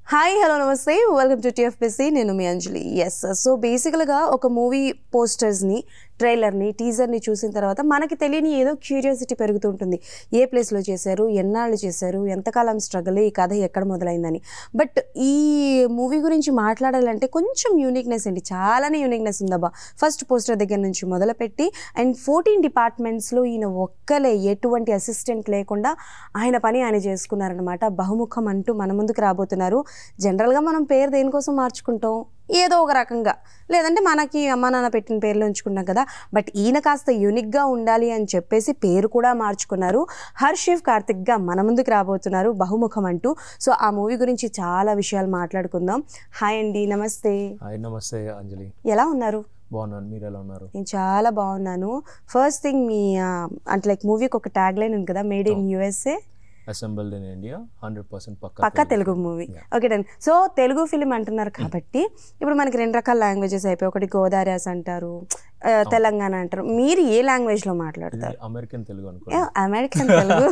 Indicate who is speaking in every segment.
Speaker 1: Hi hello నమస్తే welcome to TFPC నేను మీ అంజలి ఎస్ సో బేసికల్గా ఒక మూవీ పోస్టర్స్ని ట్రైలర్ని టీజర్ని చూసిన తర్వాత మనకి తెలియని ఏదో క్యూరియాసిటీ పెరుగుతుంటుంది ఏ ప్లేస్లో చేశారు ఎన్నాళ్ళు చేశారు ఎంతకాలం స్ట్రగుల్ ఈ కథ ఎక్కడ మొదలైందని బట్ ఈ మూవీ గురించి మాట్లాడాలంటే కొంచెం యూనిక్నెస్ అండి చాలానే యూనిక్నెస్ ఉందబ్బా ఫస్ట్ పోస్టర్ దగ్గర నుంచి మొదలుపెట్టి అండ్ ఫోర్టీన్ డిపార్ట్మెంట్స్లో ఈయన ఒక్కలే ఎటువంటి అసిస్టెంట్ లేకుండా ఆయన పని ఆయన చేసుకున్నారనమాట బహుముఖం అంటూ మన ముందుకు రాబోతున్నారు జనరల్గా మనం పేరు దేనికోసం మార్చుకుంటాం ఏదో ఒక రకంగా లేదంటే మనకి అమ్మ నాన్న పెట్టిన పేర్లు ఉంచుకుంటాం కదా బట్ ఈయన కాస్త యూనిక్గా ఉండాలి అని చెప్పేసి పేరు కూడా మార్చుకున్నారు హర్షివ్ కార్తిక్గా మన ముందుకు రాబోతున్నారు బహుముఖం అంటూ సో ఆ మూవీ గురించి చాలా విషయాలు మాట్లాడుకుందాం హాయ్ అండి నమస్తే
Speaker 2: హాయ్ నమస్తే అంజలి
Speaker 1: ఎలా ఉన్నారు
Speaker 2: బాగున్నాను మీరు ఎలా ఉన్నారు
Speaker 1: నేను చాలా బాగున్నాను ఫస్ట్ థింగ్ మీ ఆ, అంటే లైక్ మూవీకి ఒక ట్యాగ్ లైన్ ఉంది కదా made in USA
Speaker 2: assembled in India hundred percent పక్క
Speaker 1: పక్కా Telugu movie okay done so Telugu film అంటున్నారు కాబట్టి ఇప్పుడు మనకి రెండు రకాల లాంగ్వేజెస్ అయిపోయి ఒకటి గోదావరియాస్ అంటారు ఆ, తెలంగాణ అంటారు మీరు ఏ లాంగ్వేజ్ లో మాట్లాడతారు
Speaker 2: అమెరికన్ తెలుగు అనుకో
Speaker 1: అమెరికన్ తెలుగు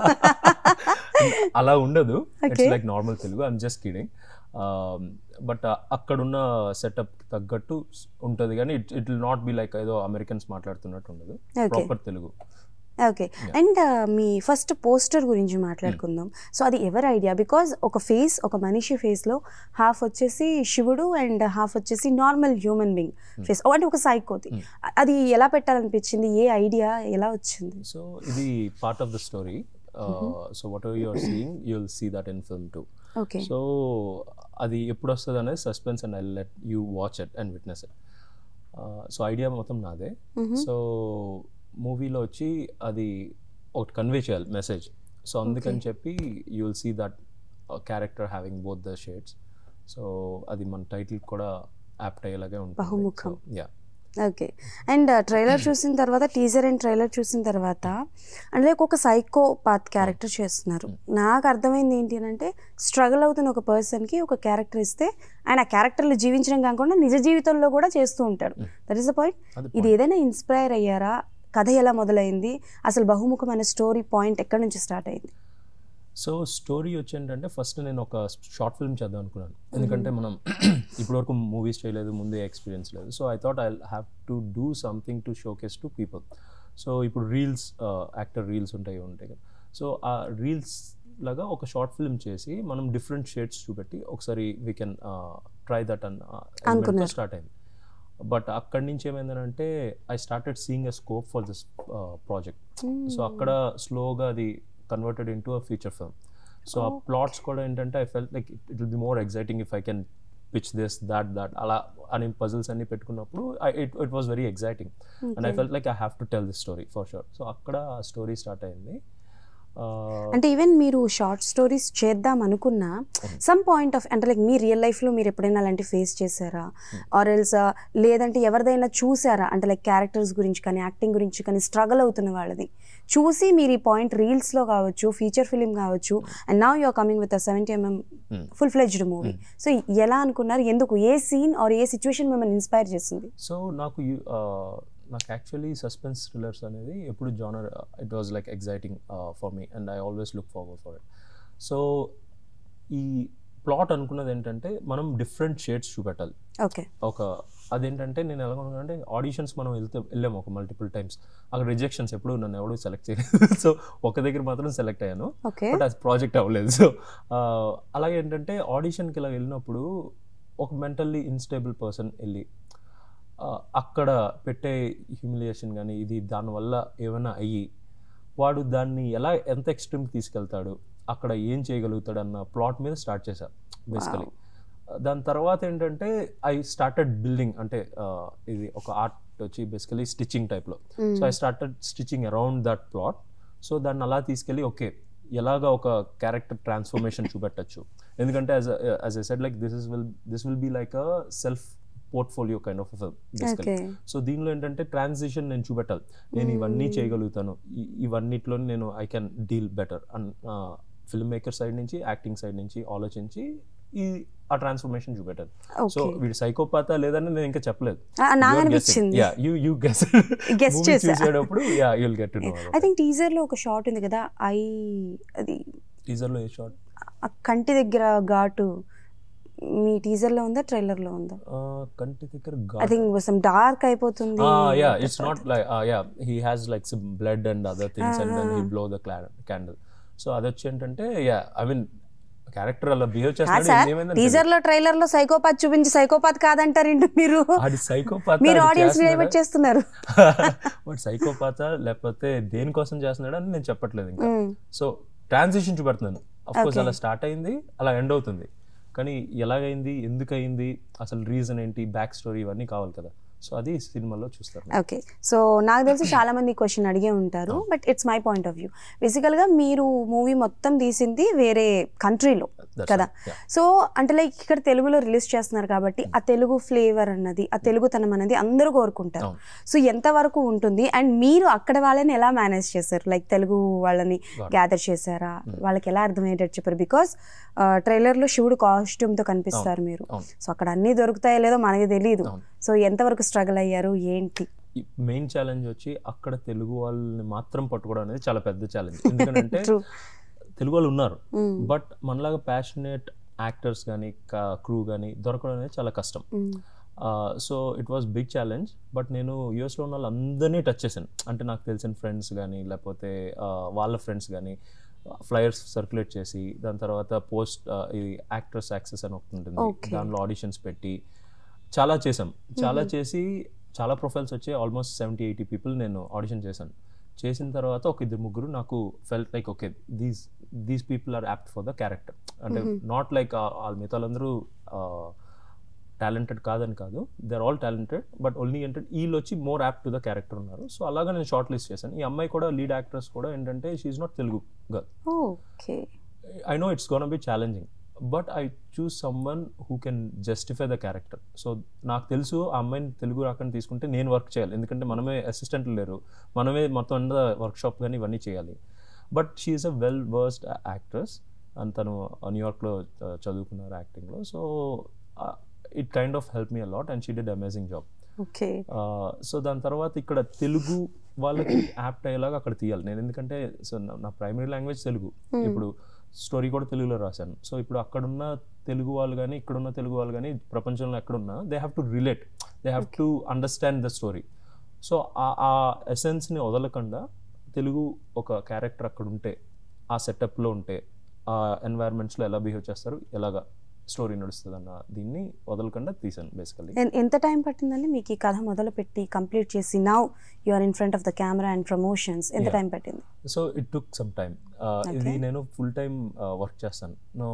Speaker 2: అలా ఉండదు it's
Speaker 1: Okay.
Speaker 2: Like normal Telugu I'm just kidding but అక్కడున్న సెటప్ తగ్గట్టు ఉంటుంది కానీ it it will not be like ఏదో అమెరికన్స్ మాట్లాడుతున్నట్టు ఉండదు
Speaker 1: okay
Speaker 2: proper Telugu
Speaker 1: okay and మీ ఫస్ట్ పోస్టర్ గురించి మాట్లాడుకుందాం సో అది ఎవరి ఐడియా బికాజ్ ఒక ఫేస్ ఒక మనిషి ఫేస్లో హాఫ్ వచ్చేసి శివుడు అండ్ హాఫ్ వచ్చేసి నార్మల్ హ్యూమన్ బీయింగ్ ఫేస్ అంటే ఒక సైకోది అది ఎలా పెట్టాలనిపించింది ఏ ఐడియా ఎలా వచ్చింది
Speaker 2: సో ఇది part of the story so whatever you're seeing you will see that in film too
Speaker 1: okay
Speaker 2: so అది ఎప్పుడు వస్తుంది అనేది suspense and I let you watch it and witness it so idea మొత్తం నాదే so మూవీలో వచ్చి అది ఒకటి కన్వే చేయాలి మెసేజ్ సో అందుకని చెప్పి you will see that character having both the shades so అది మన టైటిల్ కూడా యాప్ట్ అయ్యేలాగే
Speaker 1: బహుముఖం.
Speaker 2: ఉంటుంది యా
Speaker 1: ఓకే అండ్ ట్రైలర్ చూసిన తర్వాత టీజర్ అండ్ ట్రైలర్ చూసిన తర్వాత అంటే లైక్ ఒక సైకో పాత్ క్యారెక్టర్ చేస్తున్నారు నాకు అర్థమైంది ఏంటి అని అంటే స్ట్రగుల్ అవుతున్న ఒక పర్సన్కి ఒక క్యారెక్టర్ ఇస్తే ఆయన ఆ క్యారెక్టర్లు జీవించడం కాకుండా నిజ జీవితంలో కూడా చేస్తూ ఉంటాడు దట్ ఈస్ ద పాయింట్
Speaker 2: అది
Speaker 1: ఇది ఏదైనా ఇన్స్పైర్ అయ్యారా కథ ఎలా మొదలైంది అసలు బహుముఖం అనే స్టోరీ పాయింట్ ఎక్కడి నుంచి స్టార్ట్ అయింది
Speaker 2: సో స్టోరీ వచ్చి ఏంటంటే ఫస్ట్ నేను ఒక షార్ట్ ఫిల్మ్ చేద్దాం అనుకున్నాను ఎందుకంటే మనం ఇప్పటివరకు మూవీస్ చేయలేదు ముందే ఎక్స్పీరియన్స్ లేదు so I thought I have to do something to showcase to people so ఇప్పుడు రీల్స్ యాక్టర్ రీల్స్ ఉంటాయి ఉంటాయి కదా సో ఆ రీల్స్ లాగా ఒక షార్ట్ ఫిల్మ్ చేసి మనం డిఫరెంట్ షేడ్స్ చూపెట్టి ఒకసారి వీ కెన్ ట్రై దట్ అన్
Speaker 1: అనుకున్నారు.
Speaker 2: స్టార్ట్ అయింది బట్ అక్కడి నుంచి ఏమైందంటే I started seeing a scope for this project so అక్కడ స్లోగా అది converted into a feature film so ఆ ప్లాట్స్ కూడా ఏంటంటే I felt like it will be more exciting if I can pitch this that that అలా అని puzzles అన్ని పెట్టుకున్నప్పుడు it it was very exciting and I felt like I have to tell this story for sure so అక్కడ story start అయింది Uh,
Speaker 1: అంటే even మీరు short stories చేద్దాం అనుకున్నా సమ్ పాయింట్ ఆఫ్ అంటే లైక్ మీ రియల్ లైఫ్లో మీరు ఎప్పుడైనా అలాంటి ఫేస్ చేశారా ఆర్ ఎల్స్ లేదంటే ఎవరిదైనా చూసారా అంటే లైక్ క్యారెక్టర్స్ గురించి కానీ యాక్టింగ్ గురించి కానీ స్ట్రగుల్ అవుతున్న వాళ్ళది చూసి మీరు ఈ పాయింట్ రీల్స్లో కావచ్చు ఫీచర్ ఫిలిం కావచ్చు అండ్ నా you're coming with seventy MM full fledged movie so ఎలా అనుకున్నారు ఎందుకు ఏ సీన్ ఆర్ ఏ సిచ్యువేషన్ మిమ్మల్ని ఇన్స్పైర్ చేసింది
Speaker 2: సో నాకు యు- ఆ, నాకు యాక్చువల్లీ సస్పెన్స్ థ్రిల్లర్స్ అనేది ఎప్పుడు genre it was like exciting for me and I always look forward for it so ఈ ప్లాట్ అనుకున్నది ఏంటంటే మనం డిఫరెంట్ షేడ్స్ చూపెట్టాలి
Speaker 1: ఓకే
Speaker 2: ఒక అదేంటంటే నేను ఎలా అనుకున్నానంటే ఆడిషన్స్ మనం వెళ్తే వెళ్ళాము ఒక మల్టిపుల్ టైమ్స్ అక్కడ రిజెక్షన్స్ ఎప్పుడు నన్ను ఎవడు సెలెక్ట్ చేయలేదు సో ఒక దగ్గర మాత్రం సెలెక్ట్ అయ్యాను
Speaker 1: ఓకే
Speaker 2: బట్ అది ప్రాజెక్ట్ అవ్వలేదు సో అలాగే ఏంటంటే ఆడిషన్కి ఇలా వెళ్ళినప్పుడు ఒక మెంటల్లీ ఇన్స్టేబుల్ పర్సన్ వెళ్ళి ఆ, అక్కడ పెట్టే హ్యూమిలియేషన్ కానీ ఇది దానివల్ల ఏమైనా అయ్యి వాడు దాన్ని ఎలా ఎంత ఎక్స్ట్రీమ్కి తీసుకెళ్తాడు అక్కడ ఏం చేయగలుగుతాడు అన్న ప్లాట్ మీద స్టార్ట్ చేశా బేసికలీ దాని తర్వాత ఏంటంటే ఐ స్టార్టెడ్ బిల్డింగ్ అంటే ఆ, ఇది ఒక ఆర్ట్ వచ్చి బేసికలీ స్టిచ్చింగ్ టైప్లో so I started stitching around that plot so దాన్ని అలా తీసుకెళ్ళి ఓకే ఎలాగా ఒక క్యారెక్టర్ ట్రాన్స్ఫర్మేషన్ చూపెట్టచ్చు ఎందుకంటే as as I said like this is will this will be like a self portfolio kind of film basically
Speaker 1: okay
Speaker 2: so దీనిలో ఏంటంటే transition నేను చూపెట్టాలి నేను ఇవన్నీ చేయగలుగుతాను ఈ- ఇవన్నిట్లో నేను I can deal better and film maker side నుంచి యాక్టింగ్ సైడ్ నుంచి ఆలోచించి ఈ ఆ ట్రాన్స్ఫర్మేషన్ చూపెట్టాను సో
Speaker 1: ఓకే
Speaker 2: వీడు సైకోపాతా లేదని నేను ఇంకా చెప్పలేదు
Speaker 1: నాకు అనిపించింది
Speaker 2: yeah you you guess
Speaker 1: Guess చేసా.
Speaker 2: చూసేటప్పుడు yeah you'll get to know
Speaker 1: I think teaser లో ఒక షార్ట్ ఉంది కదా ఐ అది
Speaker 2: టీజర్ లో ఏ షార్ట్
Speaker 1: ఆ కంటి దగ్గర ఘాటు మీ టీజర్లో ఉందా ట్రైలర్లో ఉందా
Speaker 2: కంటి దగ్గర
Speaker 1: ఐ థింక్ సమ్ డార్క్ అయిపోతుంది
Speaker 2: yeah it's not like yeah he has like some blood and other things and then he blow the candle so అది వచ్చి ఏంటంటే యా ఐ మీన్ క్యారెక్టర్ అలా బిహేవ్
Speaker 1: సార్
Speaker 2: చేస్తున్నాడు ఏమైందంటే
Speaker 1: టీజర్ లో trailer లో psychopath చూపించి సైకోపాత్ కాదంటారేంటి మీరు
Speaker 2: ఆడి సైకోపాత్
Speaker 1: మీరు ఆడియన్స్ డైవర్ట్ చేస్తున్నారు
Speaker 2: వాడు సైకోపాత లేకపోతే దేనికోసం చేస్తున్నాడు అని నేను చెప్పట్లేదు ఇంకా
Speaker 1: మ్మ్.
Speaker 2: సో ట్రాన్సిషన్ చూపెడుతున్నాను అఫ్ కోర్స్ అలా స్టార్ట్ అయింది అలా ఎండ్ అవుతుంది కానీ ఎలాగైంది ఎందుకు అయింది అసలు రీజన్ ఏంటి బ్యాక్ స్టోరీ ఇవన్నీ కావాలి కదా సో అది సినిమాలో చూస్తారు
Speaker 1: ఓకే సో నాకు తెలిసి చాలా మంది క్వశ్చన్ అడిగే ఉంటారు but it's my point of view బేసికల్గా మీరు మూవీ మొత్తం తీసింది వేరే కంట్రీలో
Speaker 2: That's
Speaker 1: కదా
Speaker 2: right. Yeah.
Speaker 1: సో అంటే లైక్ ఇక్కడ తెలుగులో రిలీజ్ చేస్తున్నారు కాబట్టి ఆ తెలుగు ఫ్లేవర్ అన్నది ఆ తెలుగుతనం అనేది అందరూ కోరుకుంటారు
Speaker 2: అవును.
Speaker 1: సో ఎంత వరకు ఉంటుంది అండ్ మీరు అక్కడ వాళ్ళని ఎలా మేనేజ్ చేశారు లైక్ తెలుగు వాళ్ళని గ్యాదర్ చేశారా వాళ్ళకి ఎలా అర్థమయ్యేటట్టు చెప్పారు బికాస్ ట్రైలర్లో శివుడు costume తో కనిపిస్తారు మీరు
Speaker 2: అవును.
Speaker 1: సో అక్కడ అన్నీ దొరుకుతాయో లేదో మనకి తెలియదు
Speaker 2: అవును.
Speaker 1: సో ఎంతవరకు స్ట్రగుల్ అయ్యారు ఏంటి
Speaker 2: మెయిన్ ఛాలెంజ్ వచ్చి అక్కడ తెలుగు వాళ్ళని మాత్రం పట్టుకోవడం అనేది చాలా పెద్ద ఛాలెంజ్ ఎందుకంటే
Speaker 1: True.
Speaker 2: తెలుగు వాళ్ళు ఉన్నారు
Speaker 1: Mm.
Speaker 2: బట్ మనలాగా ప్యాషనేట్ యాక్టర్స్ కానీ క్రూ కానీ దొరకడం అనేది చాలా కష్టం
Speaker 1: Mm.
Speaker 2: So it was big challenge but నేను యూఎస్లో ఉన్న వాళ్ళందరినీ టచ్ చేశాను అంటే నాకు తెలిసిన ఫ్రెండ్స్ కానీ లేకపోతే ఆ, వాళ్ళ ఫ్రెండ్స్ కానీ ఫ్లయర్స్ సర్క్యులేట్ చేసి దాని తర్వాత పోస్ట్ ఇది యాక్టర్స్ యాక్సెస్ అని ఒకటి ఉంటుంది
Speaker 1: Okay.
Speaker 2: దానిలో ఆడిషన్స్ పెట్టి చాలా చేసాం చాలా చేసి చాలా ప్రొఫైల్స్ వచ్చి ఆల్మోస్ట్ సెవెంటీ ఎయిటీ పీపుల్ నేను ఆడిషన్ చేశాను చేసిన తర్వాత ఒక ఇద్దరు ముగ్గురు నాకు felt like okay these these people are apt for the character అంటే నాట్ లైక్ వాళ్ళ మిగతా వాళ్ళందరూ టాలెంటెడ్ కాదని కాదు they are all talented but only ఏంటంటే వీళ్ళు వచ్చి more apt to the character ఉన్నారు సో అలాగా నేను షార్ట్ లిస్ట్ చేశాను ఈ అమ్మాయి కూడా లీడ్ యాక్ట్రెస్ కూడా ఏంటంటే she's not Telugu girl
Speaker 1: okay
Speaker 2: I know it's gonna be challenging but I choose someone who can justify the character so నాకు తెలుసు ఆ అమ్మాయిని తెలుగు రాకుండా తీసుకుంటే నేను వర్క్ చేయాలి ఎందుకంటే మనమే అసిస్టెంట్లు లేరు మనమే మొత్తం అంతా వర్క్షాప్ కానీ ఇవన్నీ చేయాలి but she's a well versed actress and తను న్యూయార్క్లో చదువుకున్నారు యాక్టింగ్లో so it kind of help me a lot and she did amazing job
Speaker 1: okay
Speaker 2: so దాని తర్వాత ఇక్కడ తెలుగు వాళ్ళకి యాప్ట్ అయ్యేలాగా అక్కడ తీయాలి నేను ఎందుకంటే సో నా ప్రైమరీ లాంగ్వేజ్ తెలుగు ఇప్పుడు స్టోరీ కూడా తెలుగులో రాశాను సో ఇప్పుడు అక్కడున్న తెలుగు వాళ్ళు కానీ ఇక్కడున్న తెలుగు వాళ్ళు కానీ ప్రపంచంలో ఎక్కడున్నా they have to relate they have to understand the story so ఆ ఎసెన్స్ని వదలకుండా తెలుగు ఒక క్యారెక్టర్ అక్కడ ఉంటే ఆ సెటప్లో ఉంటే ఆ ఎన్వైర్మెంట్స్లో ఎలా బిహేవ్ చేస్తారు ఎలాగా స్టోరీ నడుస్తుంది అన్న దీన్ని వదలకుండా తీసాను బేసికల్లీ
Speaker 1: ఎన్- ఎంత టైం పట్టిందండి మీకు ఈ కథ మొదలు పెట్టి కంప్లీట్ చేసి now you are in front of the camera and promotions ఎంత టైం పట్టింది
Speaker 2: so it took some time ఇది నేను ఫుల్ టైం వర్క్ చేస్తాను నో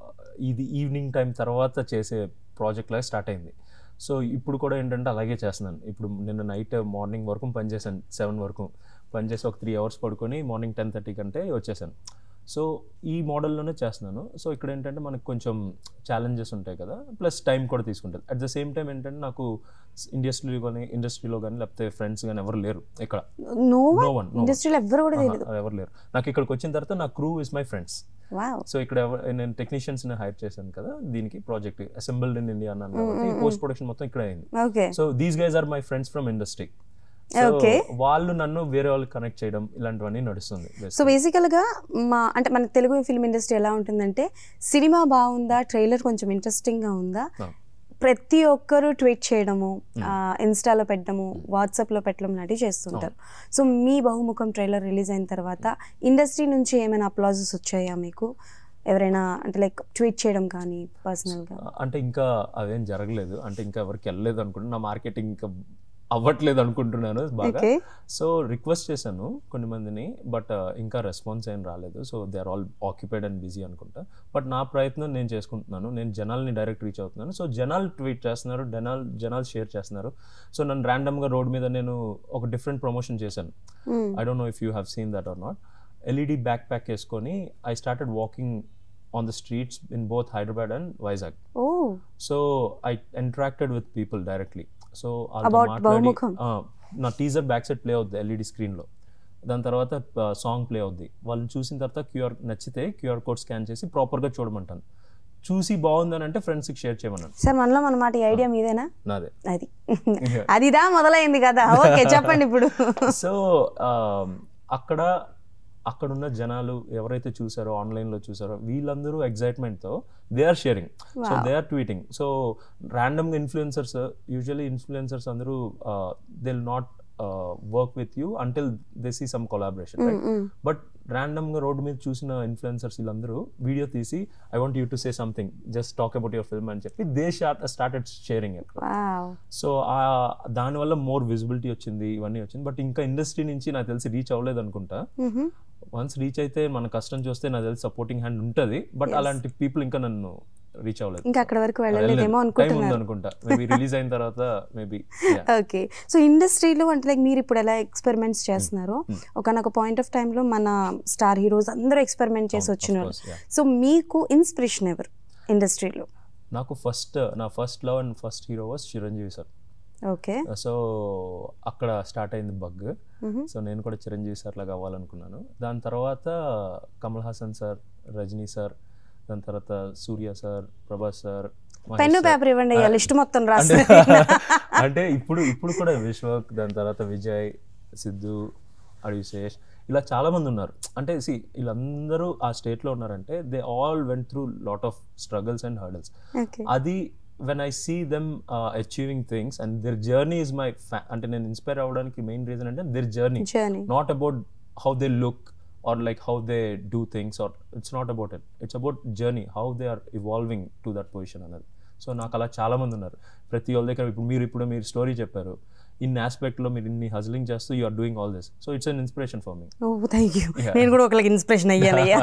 Speaker 2: ఇది ఈవినింగ్ టైం తర్వాత చేసే ప్రాజెక్ట్ లాగా స్టార్ట్ అయింది సో ఇప్పుడు కూడా ఏంటంటే అలాగే చేస్తున్నాను ఇప్పుడు నిన్న నైట్ మార్నింగ్ వరకు పనిచేశాను సెవెన్ వరకు పనిచేసి ఒక త్రీ అవర్స్ పడుకొని మార్నింగ్ టెన్ థర్టీ కంటే వచ్చేసాను సో ఈ మోడల్లోనే చేస్తున్నాను సో ఇక్కడ ఏంటంటే మనకు కొంచెం ఛాలెంజెస్ ఉంటాయి కదా ప్లస్ టైం కూడా తీసుకుంటుంది అట్ ద సేమ్ టైం ఏంటంటే నాకు ఇండస్ట్రీలో కానీ ఇండస్ట్రీలో కానీ లేకపోతే ఫ్రెండ్స్ కానీ ఎవరు లేరు ఇక్కడ
Speaker 1: no
Speaker 2: No one, no one.
Speaker 1: ఇండస్ట్రీలో ఎవ్వరు కూడా తెలియదు
Speaker 2: ఆహా, ఎవరు లేరు నాకు ఇక్కడికి వచ్చిన తర్వాత నా crew is my friends
Speaker 1: wow
Speaker 2: so ఇక్కడ ఎవరు నేను టెక్నీషియన్స్ ని హైర్ చేశాను కదా దీనికి ప్రాజెక్ట్ అసెంబుల్డ్ ఇన్ ఇండియా అన్నాను కాబట్టి పోస్ట్ ప్రొడక్షన్ మొత్తం ఇక్కడ అయింది
Speaker 1: okay
Speaker 2: so these guys are my friends from industry
Speaker 1: Okay.
Speaker 2: వాళ్ళు నన్ను వేరే వాళ్ళు కనెక్ట్ చేయడం ఇలాంటివన్నీ నడుస్తుంది
Speaker 1: సో బేసికల్గా మా అంటే మన తెలుగు ఫిల్మ్ ఇండస్ట్రీ ఎలా ఉంటుందంటే సినిమా బాగుందా ట్రైలర్ కొంచెం ఇంట్రెస్టింగ్గా ఉందా
Speaker 2: Ah.
Speaker 1: ప్రతి ఒక్కరు ట్వీట్ చేయడము ఇన్స్టాలో పెట్టడము వాట్సాప్లో పెట్టడం లాంటివి చేస్తుంటారు సో మీ బహుముఖం ట్రైలర్ రిలీజ్ అయిన తర్వాత ఇండస్ట్రీ నుంచి ఏమైనా అప్లాజెస్ వచ్చాయా మీకు ఎవరైనా అంటే లైక్ ట్వీట్ చేయడం కానీ పర్సనల్గా
Speaker 2: అంటే ఇంకా అదేం జరగలేదు అంటే ఇంకా ఎవరికి వెళ్ళలేదు అనుకుంటున్నా నా మార్కెటింగ్ ఇంకా అవ్వట్లేదు అనుకుంటున్నాను బాగా
Speaker 1: ఓకే
Speaker 2: సో రిక్వెస్ట్ చేశాను కొన్ని మందిని బట్ ఇంకా రెస్పాన్స్ ఏం రాలేదు so they are all occupied and busy అనుకుంటా బట్ నా ప్రయత్నం నేను చేసుకుంటున్నాను నేను జనాల్ని డైరెక్ట్ రీచ్ అవుతున్నాను సో జనాలు ట్వీట్ చేస్తున్నారు జనాలు జనాలు షేర్ చేస్తున్నారు సో నన్ను ర్యాండమ్గా రోడ్ మీద నేను ఒక డిఫరెంట్ ప్రమోషన్ చేశాను I don't know if you have seen that or not LED backpack వేసుకొని I started walking on the streets in both Hyderabad and Vizag
Speaker 1: oh
Speaker 2: so I interacted with people directly so
Speaker 1: About Bahumukham.
Speaker 2: నా teaser back side play అవుద్ది LED స్క్రీన్లో దాని తర్వాత song play అవుద్ది వాళ్ళని చూసిన తర్వాత క్యూఆర్ నచ్చితే క్యూఆర్ కోడ్ స్కాన్ చేసి ప్రాపర్గా చూడమంటాను చూసి బాగుందని అంటే ఫ్రెండ్స్కి షేర్ చేయమన్నాను
Speaker 1: సార్ మనలో మనమాట ఈ ఐడియా మీదేనా
Speaker 2: నాదే
Speaker 1: అది అదిదా మొదలైంది కదా ఓకే చెప్పండి ఇప్పుడు
Speaker 2: సో అక్కడ అక్కడ ఉన్న జనాలు ఎవరైతే చూసారో ఆన్లైన్లో చూసారో వీళ్ళందరూ ఎగ్జైట్మెంట్తో they are sharing so they are tweeting so ర్యాండమ్గా ఇన్ఫ్లుయెన్సర్స్ యూజువల్లీ ఇన్ఫ్లుయెన్సర్స్ అందరూ they will not work with you until they see some collaboration right but ర్యాండమ్గా రోడ్డు మీద చూసిన ఇన్ఫ్లుయెన్సర్స్ వీళ్ళందరూ వీడియో తీసి I want you to say something just talk about your film అని చెప్పి they started sharing అక్కడ
Speaker 1: wow
Speaker 2: so ఆ దానివల్ల మోర్ విజిబిలిటీ వచ్చింది ఇవన్నీ వచ్చింది బట్ ఇంకా ఇండస్ట్రీ నుంచి నాకు తెలిసి రీచ్ అవ్వలేదు అనుకుంటా వన్స్ రీచ్ అయితే మన కష్టం చూస్తే నాకు తెలిసి సపోర్టింగ్ హ్యాండ్ ఉంటుంది బట్ అలాంటి పీపుల్ ఇంకా నన్ను రీచ్ అవ్వలేదు
Speaker 1: ఇంకా అక్కడ వరకు వెళ్ళలేదేమో
Speaker 2: టైం ఉంది
Speaker 1: అనుకుంటున్నారు
Speaker 2: అనుకుంటా మేబీ రిలీజ్ అయిన తర్వాత మేబీ
Speaker 1: ఓకే సో ఇండస్ట్రీలో అంటే లైక్ మీరు ఇప్పుడు ఎలా ఎక్స్పెరిమెంట్స్ చేస్తున్నారో ఒకనొక పాయింట్ ఆఫ్ టైంలో మన స్టార్ హీరోస్ అందరూ ఎక్స్పెరిమెంట్ చేసి వచ్చిన వాళ్ళు సో మీకు ఇన్స్పిరేషన్ ఎవరు ఇండస్ట్రీలో
Speaker 2: నాకు ఫస్ట్ నా first love and first hero was Chiranjeevi sir
Speaker 1: okay
Speaker 2: so అక్కడ స్టార్ట్ అయింది బగ్ సో నేను కూడా చిరంజీవి సార్ లాగా అవ్వాలనుకున్నాను దాని తర్వాత కమల్ హాసన్ సార్ రజనీ సార్ దాని తర్వాత Surya sir Prabhas sir Mahesh
Speaker 1: pen
Speaker 2: sir.
Speaker 1: Paper ఇవ్వండి
Speaker 2: ఆ,
Speaker 1: లిస్ట్ మొత్తం
Speaker 2: అంటే
Speaker 1: రాసి
Speaker 2: అంటే ఇప్పుడు ఇప్పుడు కూడా విశ్వక్ దాని తర్వాత విజయ్ సిద్ధు అడివిశేష్ ఇలా చాలా మంది ఉన్నారు అంటే సి వీళ్ళందరూ ఆ state లో ఉన్నారంటే they all went through lot of struggles and hurdles
Speaker 1: okay
Speaker 2: అది when I see them achieving things and their journey is my అంటే నేను ఇన్స్పైర్ అవ్వడానికి మెయిన్ రీజన్ అంటే their journey
Speaker 1: journey
Speaker 2: not about how they look or like how they do things or it's not about it it's about journey how they are evolving to that position అన్నది so నాకు అలా చాలా మంది ఉన్నారు ప్రతి వాళ్ళ దగ్గర ఇప్పుడు మీరు ఇప్పుడు మీరు స్టోరీ చెప్పారు ఇన్ ఆస్పెక్ట్లో మీరు ఇన్ని హజిలింగ్ చేస్తూ you are doing all this so it's an inspiration for me
Speaker 1: oh thank you నేను కూడా ఒకరికి ఇన్స్పిరేషన్ అయ్యాను అయ్యా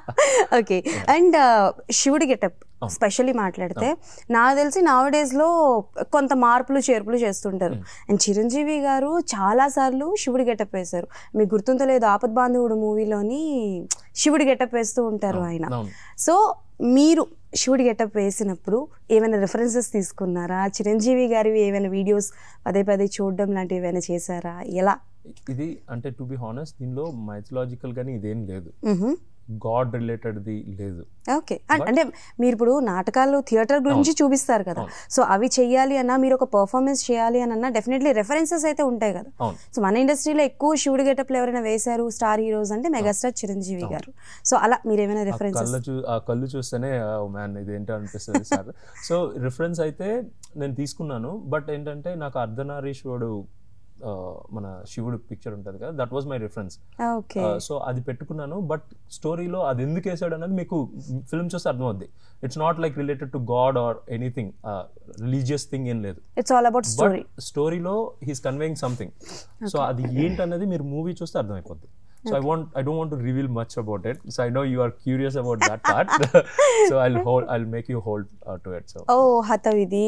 Speaker 1: ఓకే అండ్ శివుడి గెటప్ స్పెషల్లీ మాట్లాడితే నాకు తెలిసి నవ్ డేస్లో కొంత మార్పులు చేర్పులు చేస్తుంటారు అండ్ చిరంజీవి గారు చాలాసార్లు శివుడి గెటప్ వేశారు మీకు గుర్తుందో లేదు ఆపద్ బాంధవుడు మూవీలోని శివుడి గెటప్ వేస్తూ ఉంటారు ఆయన
Speaker 2: అవును
Speaker 1: సో మీరు శివుడి గెటప్ వేసినప్పుడు ఏమైనా రిఫరెన్సెస్ తీసుకున్నారా చిరంజీవి గారివి ఏమైనా వీడియోస్ పదే పదే చూడడం లాంటివి ఏమైనా చేశారా ఎలా
Speaker 2: ఇది అంటే టు బి హానెస్ట్ దీనిలో మైథలాజికల్ కానీ ఇదేం లేదు
Speaker 1: మ్హూ.
Speaker 2: గాడ్ రిలేటెడ్ది లేదు
Speaker 1: ఓకే అం- అంటే మీరు ఇప్పుడు నాటకాలు థియేటర్ గురించి చూపిస్తారు కదా సో అవి చెయ్యాలి అన్నా మీరు ఒక పర్ఫార్మెన్స్ చేయాలి అని అన్నా డెఫినెట్లీ రెఫరెన్సెస్ అయితే ఉంటాయి కదా
Speaker 2: అవును
Speaker 1: సో మన ఇండస్ట్రీలో ఎక్కువ శివుడి గెటప్లు ఎవరైనా వేశారు స్టార్ హీరోస్ అంటే మెగాస్టార్ చిరంజీవి గారు సో అలా మీరు ఏమైనా రెఫరెన్సెస్
Speaker 2: కళ్ళు చూ ఆ కళ్ళు చూస్తేనే మ్యాన్ ఇదేంటో అనిపిస్తుంది సార్ సో రిఫరెన్స్ అయితే నేను తీసుకున్నాను బట్ ఏంటంటే నాకు అర్ధనారీశ్వరుడు ఆ, మన శివుడు పిక్చర్ ఉంటుంది కదా that was my reference
Speaker 1: okay
Speaker 2: so అది పెట్టుకున్నాను బట్ స్టోరీలో అది ఎందుకు వేసాడు అనేది మీకు ఫిల్మ్ చూస్తే అర్థమవుద్ది it's not like related to god or anything religious thing ఏం లేదు
Speaker 1: it's all about story
Speaker 2: but స్టోరీలో హీస్ కన్వేయింగ్ సంథింగ్ సో అది ఏంటనేది మీరు మూవీ చూస్తే అర్థమైపోద్ది so I want I don't want to reveal much about it so I know you are curious about that part so I hold I make you hold to it so
Speaker 1: oh హతవిధి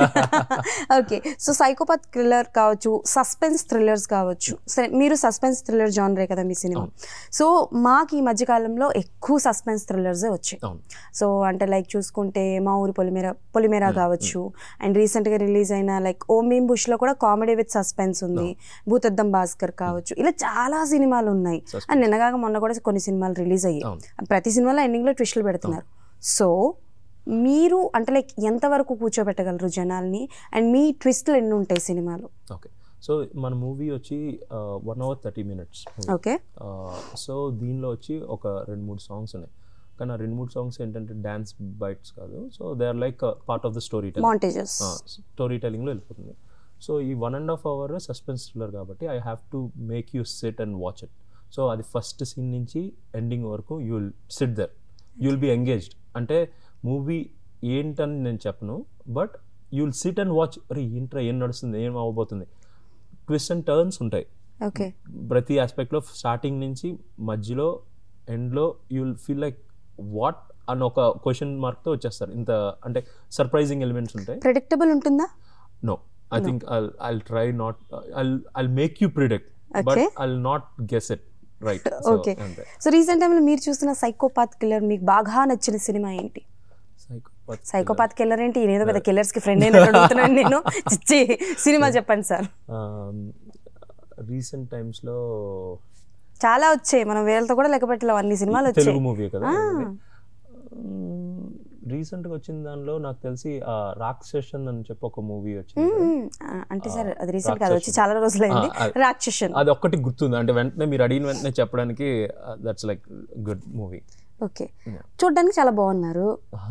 Speaker 1: okay so psychopath thriller కావచ్చు suspense thrillers కావచ్చు సరే మీరు suspense thriller జానరే కదా మీ cinema so మాకు ఈ మధ్యకాలంలో ఎక్కువ సస్పెన్స్ థ్రిల్లర్సే వచ్చాయి
Speaker 2: అవును
Speaker 1: సో అంటే లైక్ చూసుకుంటే మా ఊరి పొలిమేర పొలిమేర కావచ్చు అండ్ రీసెంట్గా రిలీజ్ అయిన లైక్ ఓ మేం బుష్లో కూడా కామెడీ విత్ సస్పెన్స్ ఉంది భూతద్దం భాస్కర్ కావచ్చు ఇలా చాలా సినిమాలు ఉన్నాయి అండ్ నిన్నగాక మొన్న కూడా కొన్ని సినిమాలు రిలీజ్ అయ్యాయి
Speaker 2: అవును
Speaker 1: ప్రతి సినిమాలో ఎండింగ్లో ట్విస్టులు పెడుతున్నారు సో మీరు అంటే లైక్ ఎంతవరకు కూర్చోబెట్టగలరు జనాల్ని అండ్ మీ ట్విస్ట్లు ఎన్ని ఉంటాయి సినిమాలో
Speaker 2: ఓకే సో మన మూవీ వచ్చి one hour thirty minutes
Speaker 1: okay
Speaker 2: so దీనిలో వచ్చి ఒక రెండు మూడు సాంగ్స్ ఉన్నాయి కానీ ఆ రెండు మూడు సాంగ్స్ ఏంటంటే డ్యాన్స్ బైట్స్ కాదు so they are like part of the story
Speaker 1: montages
Speaker 2: story టెలింగ్లో వెళ్ళిపోతుంది సో ఈ one and half hour suspense thriller కాబట్టి I have to make you sit and watch it so అది ఫస్ట్ సీన్ నుంచి ending వరకు you will sit there you will be engaged అంటే movie ఏంటని నేను చెప్పను but you will sit and watch అరే ఏంట్రా ఏం నడుస్తుంది ఏం అవ్వబోతుంది ట్విస్ట్ అండ్ టర్న్స్ ఉంటాయి
Speaker 1: ఓకే
Speaker 2: ప్రతి ఆస్పెక్ట్లో స్టార్టింగ్ నుంచి మధ్యలో ఎండ్లో you will feel like what అని ఒక క్వశ్చన్ మార్క్తో వచ్చేస్తారు ఇంత అంటే సర్ప్రైజింగ్ ఎలిమెంట్స్ ఉంటాయి
Speaker 1: ప్రెడిక్టబుల్ ఉంటుందా
Speaker 2: No, I think I'll I'll try not. I'll I'll make you predict, but
Speaker 1: Okay.
Speaker 2: I'll not guess it right. So,
Speaker 1: okay
Speaker 2: అంతే.
Speaker 1: సో రీసెంట్ టైంలో మీరు చూసిన సైకోపాత్ కిల్లర్ మీకు బాగా నచ్చిన సినిమా ఏంటి
Speaker 2: Psychopath
Speaker 1: సైకోపాత్ కిల్లర్ ఏంటి ఏదో పెద్ద కిల్లర్స్ కి ఫ్రెండ్ అయినా అడుగుతున్నాను నేను చిచ్చి సినిమా చెప్పండి సార్
Speaker 2: Um, recent times లో
Speaker 1: చాలా వచ్చాయి మనం వేలతో కూడా లెక్క పెట్టలేం అన్ని సినిమాలు వచ్చాయి
Speaker 2: తెలుగు మూవీ కదా అది. Um, రీసెంట్గా వచ్చిన దానిలో నాకు తెలిసి ఆ రాక్షసన్ అని చెప్పి ఒక మూవీ వచ్చింది కదా.
Speaker 1: మ్మ్. ఆ, అంటే సార్ అది రీసెంట్ కాదు వచ్చి
Speaker 2: రాక్షసుడు.
Speaker 1: చాలా రోజులైంది
Speaker 2: ఆ, అది-
Speaker 1: రాక్షసన్
Speaker 2: అది ఒక్కటి గుర్తుంది అంటే వెంటనే మీరు అడిగిన వెంటనే చెప్పడానికి that's like good movie
Speaker 1: okay చూడడానికి చాలా బాగున్నారు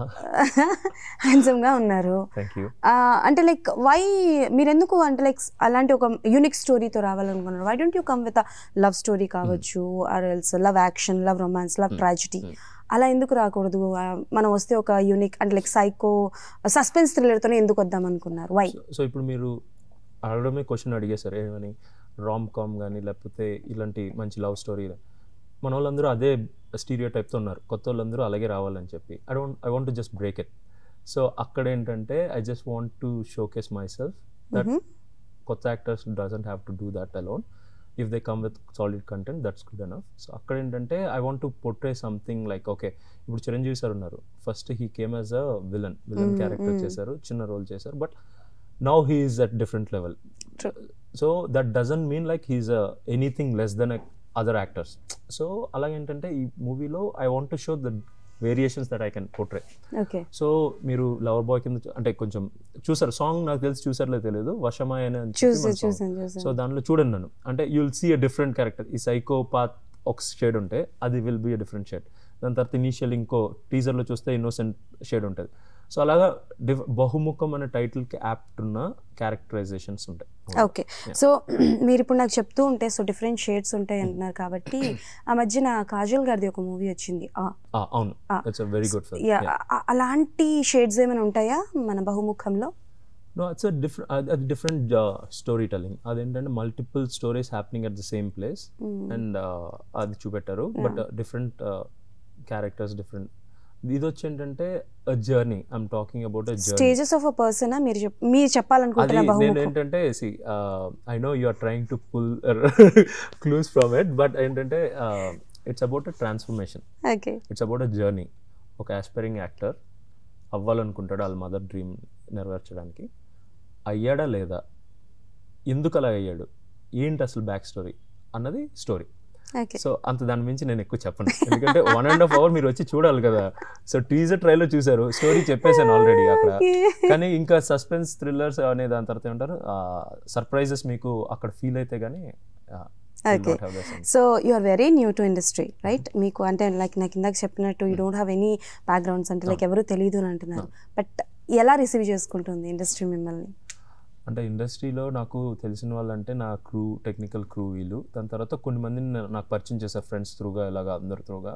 Speaker 1: హ్యాండ్సమ్ గా ఉన్నారు
Speaker 2: థ్యాంక్ యూ
Speaker 1: ఆ, అంటే లైక్ వై మీరు ఎందుకు అంటే లైక్ అలాంటి ఒక యూనిక్ స్టోరీతో రావాలనుకున్నారు why don't you come with love story కావచ్చు or else love action love romance love tragedy అలా ఎందుకు రాకూడదు ఆ, మనం వస్తే ఒక యూనిక్ అంటే లైక్ సైకో సస్పెన్స్ థ్రిల్లర్తోనే ఎందుకు వద్దాం అనుకున్నారు వై
Speaker 2: సో ఇప్పుడు మీరు అడగడమే క్వశ్చన్ అడిగేశారు ఏమని రామ్ కామ్ కానీ లేకపోతే ఇలాంటి మంచి లవ్ స్టోరీ మన వాళ్ళందరూ అదే స్టీరియో టైప్తో ఉన్నారు కొత్త వాళ్ళందరూ అలాగే రావాలని చెప్పి I don't I want to just break it so అక్కడ ఏంటంటే I just want to showcase myself that కొత్త actors doesn't have to do that alone if they come with solid content that's good enough so అక్కడ ఏంటంటే I want to portray something like okay ఇప్పుడు Chiranjeevi sir ఉన్నారు first he came as a villain villain character చేశారు చిన్న role చేశారు but now he is at different level
Speaker 1: True.
Speaker 2: So that doesn't mean like he's anything less than other actors so అలాగేంటంటే ఈ మూవీలో I want to show the variations that I can portray
Speaker 1: okay
Speaker 2: so మీరు lover boy కింద చూ- అంటే కొంచెం చూసారు song నాకు తెలిసి చూసారో తెలియదు వశమాయ అని చెప్పి
Speaker 1: చూసి
Speaker 2: మన song.
Speaker 1: చూసాను చూసాను
Speaker 2: సో దానిలో చూడండి నన్ను అంటే you will see a different character ఈ సైకోపాత్ ఒక షేడ్ ఉంటే అది will be a different shade దాని తర్వాత ఇనీషియల్ ఇంకో టీజర్లో చూస్తే ఇన్నోసెంట్ షేడ్ ఉంటుంది సో అలాగా డిఫ్ బహుముఖం అనే టైటిల్కి యాప్ట్ ఉన్న క్యారెక్టరైజేషన్స్ ఉంటాయి
Speaker 1: ఓకే సో మీరు ఇప్పుడు నాకు చెప్తూ ఉంటే సో డిఫరెంట్ షేడ్స్ ఉంటాయి అంటున్నారు కాబట్టి ఆ మధ్యన కాజల్ గారిది ఒక మూవీ వచ్చింది ఆ,
Speaker 2: ఆ, అవును
Speaker 1: ఆ.
Speaker 2: It's a very good film
Speaker 1: yeah, ఆ- అలాంటి షేడ్స్ ఏమైనా ఉంటాయా మన బహుముఖంలో
Speaker 2: నో ఇట్స్ అ డిఫరెంట్ అది డిఫరెంట్ స్టోరీ టెలింగ్ అదేంటంటే multiple stories happening at the same place and అది చూపెట్టారు బట్ డిఫరెంట్ క్యారెక్టర్స్ డిఫరెంట్ ఇది వచ్చి ఏంటంటే journey I'm talking about a journey
Speaker 1: stages of a person మీరు చెప్ మీరు
Speaker 2: అది
Speaker 1: చెప్పాలనుకుంటున్న
Speaker 2: నేను
Speaker 1: బహుముఖం
Speaker 2: ఏంటంటే see I know you are trying to pull clues from it but ఏంటంటే it's about a transformation
Speaker 1: okay
Speaker 2: it's about a journey ఒక aspiring actor అవ్వాలనుకుంటాడు వాళ్ళ మదర్ డ్రీమ్ నెరవేర్చడానికి అయ్యాడా లేదా ఎందుకు అలా అయ్యాడు ఏంటి అసలు బ్యాక్ స్టోరీ అన్నది స్టోరీ
Speaker 1: ఓకే
Speaker 2: సో అంత దాని మించి నేను ఎక్కువ చెప్పను ఎందుకంటే వన్ అండ్ హాఫ్ అవర్ మీరు వచ్చి చూడాలి కదా సో టీజర్ ట్రైలర్ చూసారు స్టోరీ చెప్పేశాను ఆల్రెడీ అక్కడ కానీ ఇంకా సస్పెన్స్ థ్రిల్లర్స్ అనే దాని తర్వాత ఏమంటారు సర్ప్రైజెస్ మీకు అక్కడ ఫీల్ అయితే కానీ
Speaker 1: Okay. So you are very new to industry right మీకు అంటే లైక్ నాకు ఇందాక చెప్పినట్టు you don't have any backgrounds అంటే లైక్ ఎవరు తెలియదు అని అంటున్నారు బట్ ఎలా రిసీవ్ చేసుకుంటుంది ఇండస్ట్రీ మిమ్మల్ని
Speaker 2: అంటే ఇండస్ట్రీలో నాకు తెలిసిన వాళ్ళంటే నా క్రూ టెక్నికల్ క్రూ వీళ్ళు దాని తర్వాత కొన్ని మందిని నా- నాకు పరిచయం చేశారు ఫ్రెండ్స్ త్రూగా ఇలాగ అందరి త్రూగా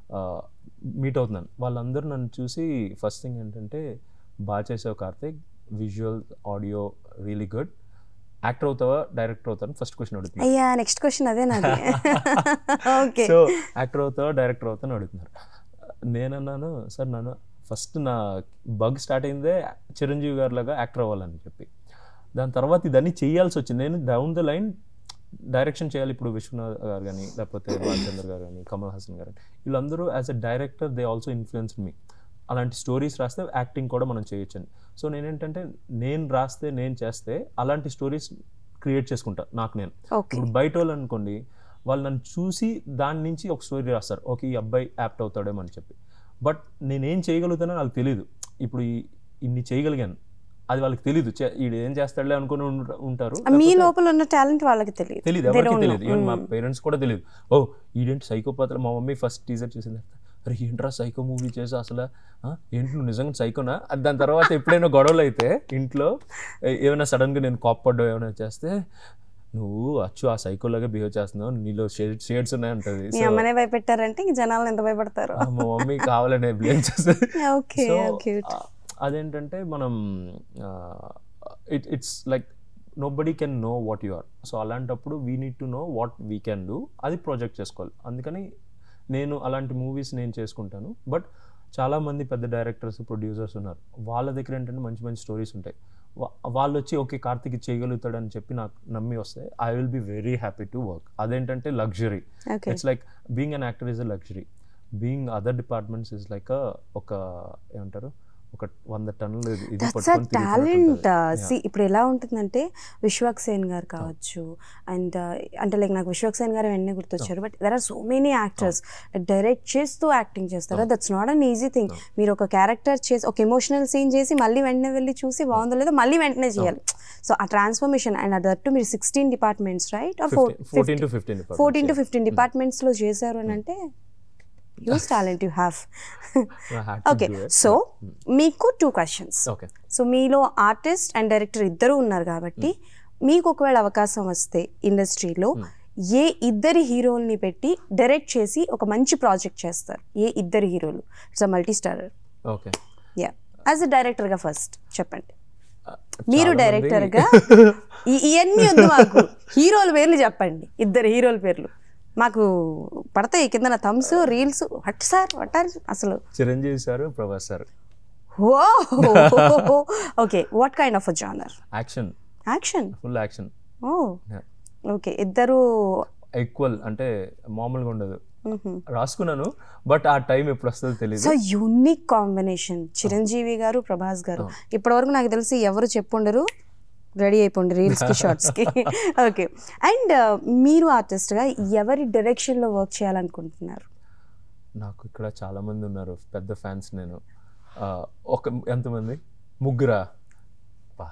Speaker 2: మీట్ అవుతున్నాను వాళ్ళందరూ నన్ను చూసి ఫస్ట్ థింగ్ ఏంటంటే బాగా చేసావు Karthik visual audio really good actor అవుతావా డైరెక్టర్ అవుతావా ఫస్ట్ క్వశ్చన్ అడుగుతున్నారు
Speaker 1: అయ్యా నెక్స్ట్ క్వశ్చన్ అదే నాది ఓకే
Speaker 2: సో యాక్టర్ అవుతావా డైరెక్టర్ అవుతావని అడుగుతున్నారు నేనన్నాను సార్ నన్ను ఫస్ట్ నా బగ్ స్టార్ట్ అయిందే చిరంజీవి గారి లాగా యాక్టర్ అవ్వాలని చెప్పి దాని తర్వాత ఇదన్నీ చేయాల్సి వచ్చింది నేను డౌన్ ద లైన్ డైరెక్షన్ చేయాలి ఇప్పుడు విశ్వనాథ్ గారు కానీ లేకపోతే బాలచంద్ర గారు కానీ కమల్ హాసన్ గారు కానీ వీళ్ళందరూ as a director they also influence me అలాంటి స్టోరీస్ రాస్తే యాక్టింగ్ కూడా మనం చేయొచ్చండి సో నేనేంటంటే నేను రాస్తే నేను చేస్తే అలాంటి స్టోరీస్ క్రియేట్ చేసుకుంటా నాకు నేను
Speaker 1: ఓకే
Speaker 2: ఇప్పుడు బయట వాళ్ళు అనుకోండి వాళ్ళు నన్ను చూసి దాని నుంచి ఒక స్టోరీ రాస్తారు ఓకే ఈ అబ్బాయి యాప్ట్ అవుతాడేమో అని చెప్పి బట్ నేనేం చేయగలుగుతానో వాళ్ళకి తెలియదు ఇప్పుడు ఈ ఇన్ని చేయగలిగాను అది వాళ్ళకి తెలియదు ఈడు ఏం చేస్తాడులే అనుకుని ఉంట- ఉంటారు
Speaker 1: మీ లోపల ఉన్న టాలెంట్ వాళ్ళకి తెలియదు
Speaker 2: తెలియదు
Speaker 1: They
Speaker 2: ఎవరికి
Speaker 1: don't
Speaker 2: తెలియదు
Speaker 1: know.
Speaker 2: ఈవెన్ మా
Speaker 1: Mm.
Speaker 2: పేరెంట్స్ కూడా తెలియదు ఓ ఈడేంటి సైకోపాత్ర మా మమ్మీ ఫస్ట్ టీజర్ చూసిన తర్వాత అరే ఏంట్రా సైకో మూవీ చేసి అసలు ఆ, ఏంటి నువ్వు నిజంగా సైకోనా అది దాని తర్వాత ఎప్పుడైనా గొడవలు అయితే ఇంట్లో ఏ- ఏమైనా సడన్గా నేను కాప్పడ్డా ఏమైనా చేస్తే నువ్వు అచ్చు ఆ సైకోలాగా బిహేవ్ చేస్తున్నావు నీలో షేడ్ షేడ్స్ ఉన్నాయి అంటది
Speaker 1: మీ
Speaker 2: సో
Speaker 1: అమ్మనే భయపెట్టారంటే ఇంక జనాలు ఎంత భయపడతారు
Speaker 2: ఆ, మా మమ్మీ కావాలనే బ్లేమ్ చేస్తుంది
Speaker 1: ఓకే
Speaker 2: సో
Speaker 1: క్యూట్
Speaker 2: అదేంటంటే మనం it it's like nobody can know what you are so అలాంటప్పుడు we need to know what we can do అది ప్రాజెక్ట్ చేసుకోవాలి అందుకని నేను అలాంటి మూవీస్ నేను చేసుకుంటాను బట్ చాలామంది పెద్ద డైరెక్టర్స్ ప్రొడ్యూసర్స్ ఉన్నారు వాళ్ళ దగ్గర ఏంటంటే మంచి మంచి స్టోరీస్ ఉంటాయి వా- వాళ్ళు వచ్చి ఓకే కార్తిక్ ఇది చేయగలుగుతాడని చెప్పి నాకు నమ్మి వస్తే I will be very happy to work అదేంటంటే luxury
Speaker 1: okay
Speaker 2: it's like being an actor is a luxury being other departments is like ఒక ఏమంటారు ఒక వంద టన్నులు ఇది- ఇది
Speaker 1: దట్స్ అ
Speaker 2: పట్టుకొని
Speaker 1: టాలెంట్
Speaker 2: తిరుగుతున్నట్టు
Speaker 1: సి ఇప్పుడు ఎలా ఉంటుందంటే విశ్వక్ సేన్ గారు కావచ్చు అండ్ అంటే లైక్ నాకు విశ్వక్ సేన్ గారు వెంటనే గుర్తొచ్చారు but there are so many actors direct చేస్తూ యాక్టింగ్ చేస్తారు that's not an easy thing మీరు ఒక క్యారెక్టర్ చేసి ఒక ఎమోషనల్ సీన్ చేసి మళ్ళీ వెంటనే వెళ్ళి చూసి బాగుందో లేదో మళ్ళీ వెంటనే చేయాలి సో ఆ ట్రాన్స్ఫర్మేషన్ అండ్ అదట్టు మీరు sixteen departments right or four
Speaker 2: fourteen to fifteen
Speaker 1: fourteen to fifteen డిపార్ట్మెంట్స్లో చేశారు అని అంటే huge talent you have okay so మీకు టూ క్వశ్చన్స్
Speaker 2: ఓకే
Speaker 1: సో మీలో ఆర్టిస్ట్ అండ్ డైరెక్టర్ ఇద్దరు ఉన్నారు కాబట్టి మీకు ఒకవేళ అవకాశం వస్తే ఇండస్ట్రీలో ఏ ఇద్దరి హీరోల్ని పెట్టి డైరెక్ట్ చేసి ఒక మంచి ప్రాజెక్ట్ చేస్తారు ఏ ఇద్దరు హీరోలు it's multi starrer
Speaker 2: okay
Speaker 1: yeah as a డైరెక్టర్గా ఫస్ట్ చెప్పండి మీరు డైరెక్టర్గా ఇవన్నీ వద్దు మాకు హీరోల పేర్లు చెప్పండి ఇద్దరు హీరోల పేర్లు మాకు పడతాయి కింద థమ్స్ రీల్స్ వట్ సార్ వట్టారు అసలు
Speaker 2: Chiranjeevi sir Prabhas sir
Speaker 1: oh okay what kind of a genre
Speaker 2: action
Speaker 1: action
Speaker 2: full action
Speaker 1: oh okay ఇద్దరు
Speaker 2: ఈక్వల్ అంటే మామూలుగా ఉండదు రాసుకున్నాను బట్ ఆ టైం ఎప్పుడు వస్తుందో తెలియదు
Speaker 1: సో యూనిక్ కాంబినేషన్ చిరంజీవి గారు ప్రభాస్ గారు ఇప్పటివరకు నాకు తెలిసి ఎవరు చెప్పుండరు రెడీ అయిపోండి రీల్స్కి షార్ట్స్కి ఓకే అండ్ మీరు ఆర్టిస్ట్గా ఎవరి డైరెక్షన్లో వర్క్ చేయాలనుకుంటున్నారు
Speaker 2: నాకు ఇక్కడ చాలా మంది ఉన్నారు పెద్ద ఫ్యాన్స్ నేను ఆ, ఒక ఎంతమంది ముగ్గురా బా.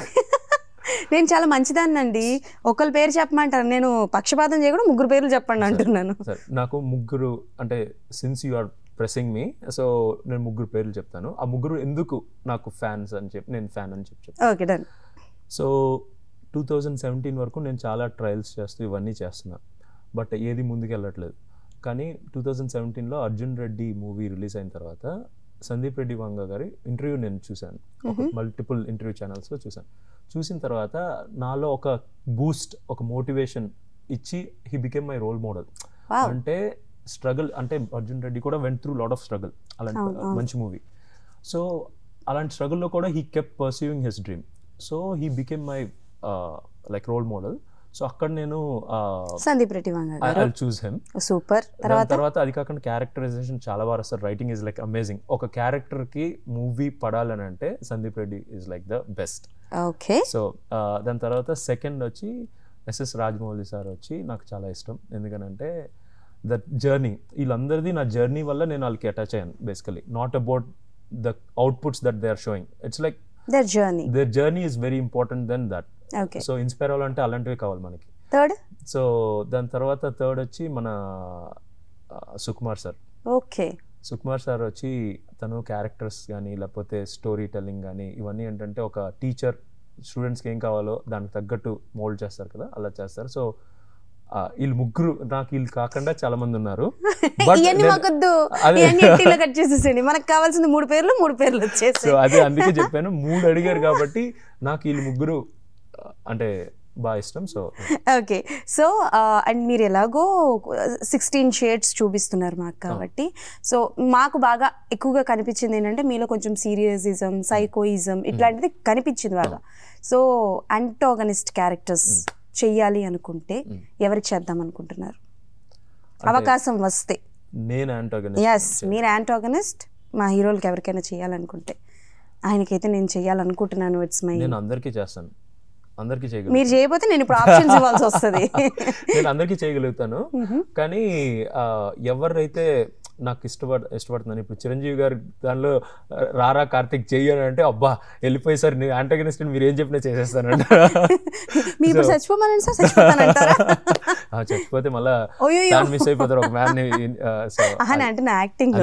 Speaker 1: నేను చాలా మంచిదాన్నండి ఒకరి పేరు చెప్పమంటారు నేను పక్షపాతం చేయకుండా ముగ్గురు పేర్లు చెప్పండి అంటున్నాను
Speaker 2: సరే నాకు ముగ్గురు అంటే since you are pressing me so నేను ముగ్గురు పేర్లు చెప్తాను ఆ ముగ్గురు ఎందుకు నాకు ఫ్యాన్స్ అని చెప్పి నేను ఫ్యాన్ అని చెప్పి చెప్తాను
Speaker 1: okay done
Speaker 2: so two thousand seventeen వరకు నేను చాలా ట్రయల్స్ చేస్తూ ఇవన్నీ చేస్తున్నా బట్ ఏది ముందుకు వెళ్ళట్లేదు కానీ టూ థౌజండ్ సెవెంటీన్లో అర్జున్ రెడ్డి మూవీ రిలీజ్ అయిన తర్వాత సందీప్ రెడ్డి వంగ గారి ఇంటర్వ్యూ నేను చూశాను మల్టిపుల్ ఇంటర్వ్యూ ఛానల్స్లో చూశాను చూసిన తర్వాత నాలో ఒక బూస్ట్ ఒక మోటివేషన్ ఇచ్చి he became my role model
Speaker 1: Wow.
Speaker 2: అంటే స్ట్రగుల్ అంటే అర్జున్ రెడ్డి కూడా went through lot of struggle అలాంటి మంచి మూవీ సో అలాంటి స్ట్రగుల్లో కూడా he kept perceiving his dream so he became my like role model so అక్కడ నేను
Speaker 1: Sandeep Reddy Vanga
Speaker 2: I chose him
Speaker 1: super
Speaker 2: తర్వాత తర్వాత అది కాకుండా క్యారెక్టరైజేషన్ చాలా బాగా వస్తారు రైటింగ్ ఈజ్ లైక్ అమేజింగ్ ఒక క్యారెక్టర్ కి మూవీ పడాలని అంటే Sandeep Reddy is like the best
Speaker 1: okay
Speaker 2: so దాని తర్వాత సెకండ్ వచ్చి ఎస్ఎస్ రాజమౌళి సార్ వచ్చి నాకు చాలా ఇష్టం ఎందుకనంటే ద జర్నీ వీళ్ళందరిది నా జర్నీ వల్ల నేను వాళ్ళకి అటాచ్ అయ్యాను basically not about the outputs that they are showing it's like
Speaker 1: their journey
Speaker 2: their journey is very important then that
Speaker 1: okay
Speaker 2: so inspire అవ్వాలంటే అలాంటివి కావాలి మనకి
Speaker 1: థర్డ్
Speaker 2: సో దాని తర్వాత థర్డ్ వచ్చి మన ఆ, Sukumar sir
Speaker 1: okay
Speaker 2: Sukumar sir వచ్చి తను క్యారెక్టర్స్ కానీ లేకపోతే స్టోరీ టెల్లింగ్ కానీ ఇవన్నీ ఏంటంటే ఒక టీచర్ స్టూడెంట్స్కి ఏం కావాలో దానికి తగ్గట్టు మోల్డ్ చేస్తారు కదా అలా చేస్తారు సో ఆ, వీళ్ళు ముగ్గురు నాకు వీళ్ళు కాకుండా చాలా మంది ఉన్నారు But
Speaker 1: ఇవన్నీ
Speaker 2: నేను-
Speaker 1: మాకొద్దు
Speaker 2: అదే.
Speaker 1: ఇవన్నీ ఎట్టిలో కట్ చేసేసేయండి మనకు కావాల్సింది మూడు పేర్లు మూడు పేర్లు వచ్చేసి
Speaker 2: సో అదే అందుకే చెప్పాను మూడు అడిగారు కాబట్టి నాకు వీళ్ళు ముగ్గురు ఆ, అంటే బాగా ఇష్టం సో
Speaker 1: ఓకే సో అండ్ మీరు ఎలాగో సిక్స్టీన్ షేడ్స్ చూపిస్తున్నారు మాకు కాబట్టి సో మాకు బాగా ఎక్కువగా కనిపించింది ఏంటంటే మీలో కొంచెం సీరియసిజం సైకోయిజం ఇట్లాంటిది కనిపించింది బాగా సో అంటోగనిస్ట్ క్యారెక్టర్స్ చెయ్యాలి అనుకుంటే ఎవరికి చేద్దాం అనుకుంటున్నారు అవకాశం వస్తే
Speaker 2: నేను అంటాగని
Speaker 1: ఎస్ మీరు యాంటాగనిస్ట్ మా హీరోలకి ఎవరికైనా చేయాలనుకుంటే ఆయనకైతే నేను చేయాలనుకుంటున్నాను ఇట్స్ మై
Speaker 2: నేను అందరికీ చేస్తాను అందరికీ చేయగలను
Speaker 1: మీరు చేయకపోతే నేను ఇప్పుడు ఆప్షన్స్ ఇవ్వాల్సి వస్తుంది
Speaker 2: నేను అందరికీ చేయగలుగుతాను కానీ ఆ, ఎవరైతే నాకు ఇష్టపడ ఇష్టపడుతున్నాను ఇప్పుడు చిరంజీవి గారు దానిలో ఆ, రారా కార్తిక్ చెయ్యను అంటే అబ్బా వెళ్ళిపోయి సార్ నేను యాంటగనిస్ట్ మీరు ఏం చెప్పినా చేసేస్తానంట
Speaker 1: మీరు ఇప్పుడు చచ్చిపోమని సార్ చచ్చిపోతానంటారా
Speaker 2: ఆ, చచ్చిపోతే మళ్ళా
Speaker 1: ఓయోయో.
Speaker 2: ఫ్యాన్ మిస్ అయిపోతారు ఒక మ్యాన్ సో
Speaker 1: అని అంటే నా acting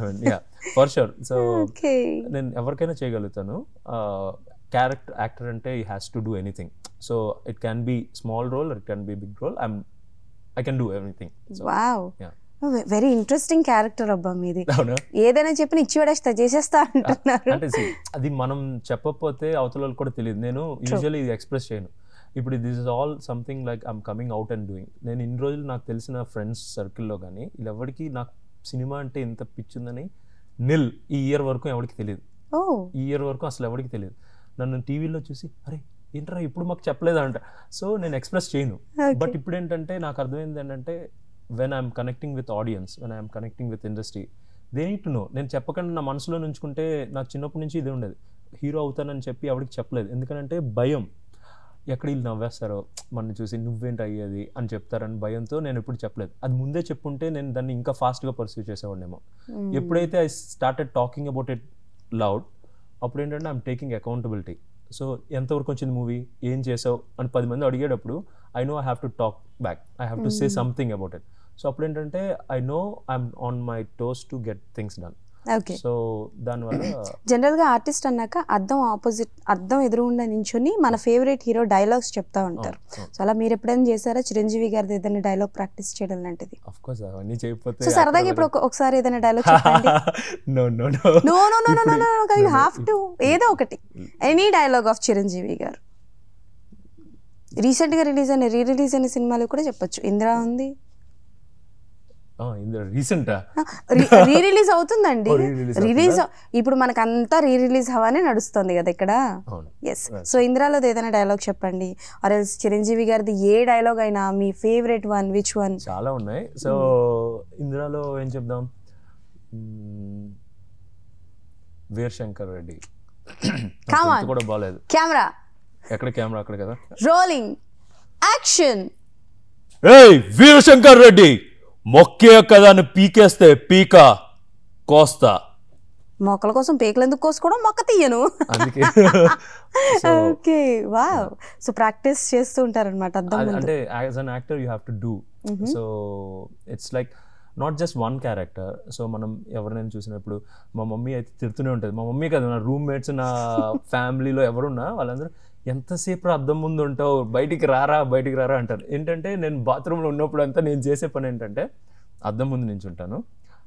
Speaker 2: for sure so
Speaker 1: okay
Speaker 2: నేను ఎవరికైనా చేయగలుగుతాను క్యారెక్టర్ యాక్టర్ అంటే ఈ has to do anything so it can be small role it can be big role I'm I can do everything
Speaker 1: wow
Speaker 2: Yeah.
Speaker 1: Very interesting character అబ్బా మీది
Speaker 2: అవునా
Speaker 1: ఏదైనా చెప్పిన ఇచ్చి పడేస్తా చేసేస్తా అంటున్నారు
Speaker 2: అంటే see, అది మనం చెప్పకపోతే అవతల వాళ్ళకి కూడా తెలియదు నేను యూజువల్లీ ఇది ఎక్స్ప్రెస్ చేయను ఇప్పుడు this is all something like I'm coming out and doing నేను ఇన్ని రోజులు నాకు తెలిసిన ఫ్రెండ్స్ సర్కిల్లో కానీ వీళ్ళెవరికి నాకు సినిమా అంటే ఇంత పిచ్చిందని నిల్ ఈ ఇయర్ వరకు ఎవరికి తెలియదు
Speaker 1: ఓ
Speaker 2: ఈ ఇయర్ వరకు అసలు ఎవరికి తెలియదు నన్ను టీవీలో చూసి అరే ఏంట్రా ఇప్పుడు మాకు చెప్పలేదంట సో నేను ఎక్స్ప్రెస్ చేయను బట్ ఇప్పుడు ఏంటంటే నాకు అర్థమైంది ఏంటంటే when I'm connecting with audience when I'm connecting with industry they need to know నేను చెప్పకుండా నా మనసులో నుంచుకుంటే నాకు చిన్నప్పటి నుంచి ఇది ఉండేది హీరో అవుతానని చెప్పి ఎవరికి చెప్పలేదు ఎందుకంటే భయం ఎక్కడ వీళ్ళు నవ్వేస్తారో మన చూసి నువ్వేంటి అయ్యేది అని చెప్తారని భయంతో నేను ఎప్పుడు చెప్పలేదు అది ముందే చెప్పుంటే నేను దాన్ని ఇంకా ఫాస్ట్గా పర్సూ చేసేవాడినేమో ఎప్పుడైతే I started talking about it loud అప్పుడు ఏంటంటే ఐఎమ్ టేకింగ్ అకౌంటబిలిటీ సో ఎంతవరకు వచ్చింది మూవీ ఏం చేసావు అని పది మంది అడిగేటప్పుడు I know I have to talk back I have to say something about it so అప్పుడు ఏంటంటే I know I'm on my toes to get things done
Speaker 1: okay
Speaker 2: so దానివల్ల
Speaker 1: జనరల్గా ఆర్టిస్ట్ అన్నాక అద్దం ఆపోజిట్ అద్దం ఎదురుగుండా నించుని మన ఫేవరెట్ హీరో డైలాగ్స్ చెప్తా ఉంటారు సో అలా మీరు ఎప్పుడైనా చేశారా చిరంజీవి గారిది ఏదైనా డైలాగ్ ప్రాక్టీస్ చేయడం లాంటిది
Speaker 2: అఫ్ కోర్స్ అవన్నీ చేయకపోతే
Speaker 1: సో సరదాగా ఇప్పుడు ఒక- ఒకసారి ఏదైనా డైలాగ్ చెప్పండి
Speaker 2: no no no
Speaker 1: no no no no no no you have to ఏదో ఒకటి ఎనీ డైలాగ్ ఆఫ్ చిరంజీవి గారు రీసెంట్ గా రిలీజ్ అయిన రీ రిలీజ్ అయిన సినిమాలు కూడా చెప్పొచ్చు ఇందిరా ఉంది
Speaker 2: ఇందులో రీసెంటా
Speaker 1: రీ రిలీజ్ అవుతుందండి
Speaker 2: Oh, re-release
Speaker 1: రిలీజ్ ఇప్పుడు మనకు అంతా రీ రిలీజ్ హవానే నడుస్తుంది కదా ఇక్కడ
Speaker 2: అవును
Speaker 1: ఎస్ సో ఇందిరాలోది ఏదైనా డైలాగ్ చెప్పండి ఆర్ ఎల్స్ చిరంజీవి గారిది ఏ డైలాగ్ అయినా మీ ఫేవరెట్ వన్ విచ్ వన్
Speaker 2: చాలా ఉన్నాయి సో ఇందులో ఏం చెప్దాం మ్మ్, వీర్ శంకర్ రెడ్డి నా
Speaker 1: Come
Speaker 2: గొంతు
Speaker 1: on.
Speaker 2: కూడా బాగాలేదు
Speaker 1: కెమెరా
Speaker 2: ఎక్కడ కెమెరా అక్కడ కదా
Speaker 1: రోలింగ్ యాక్షన్
Speaker 2: ఏయ్ వీరశంకర్ రెడ్డి మొక్కే కదాన్ని పీకేస్తే పీక కోస్తా
Speaker 1: మొక్కల కోసం పేకలు ఎందుకు కోసుకోవడం మొక్క తీయను
Speaker 2: అందుకే
Speaker 1: ఓకే వావ్ సో ప్రాక్టీస్ చేస్తూ ఉంటారన్నమాట అర్థం
Speaker 2: అది-
Speaker 1: ముందు
Speaker 2: అంటే as an actor you have to do so it's like not just one character so మనం ఎవరినైనా చూసినప్పుడు మా మమ్మీ అయితే తిడుతూనే ఉంటుంది మా మమ్మీ కదా నా రూమ్మేట్స్ నా ఫ్యామిలీలో ఎవరున్నా వాళ్ళందరూ ఎంతసేపు రా అద్దం ముందు ఉంటావు బయటికి రారా బయటికి రారా అంటారు ఏంటంటే నేను బాత్రూంలో ఉన్నప్పుడు అంతా నేను చేసే పని ఏంటంటే అద్దం ముందు నించుంటాను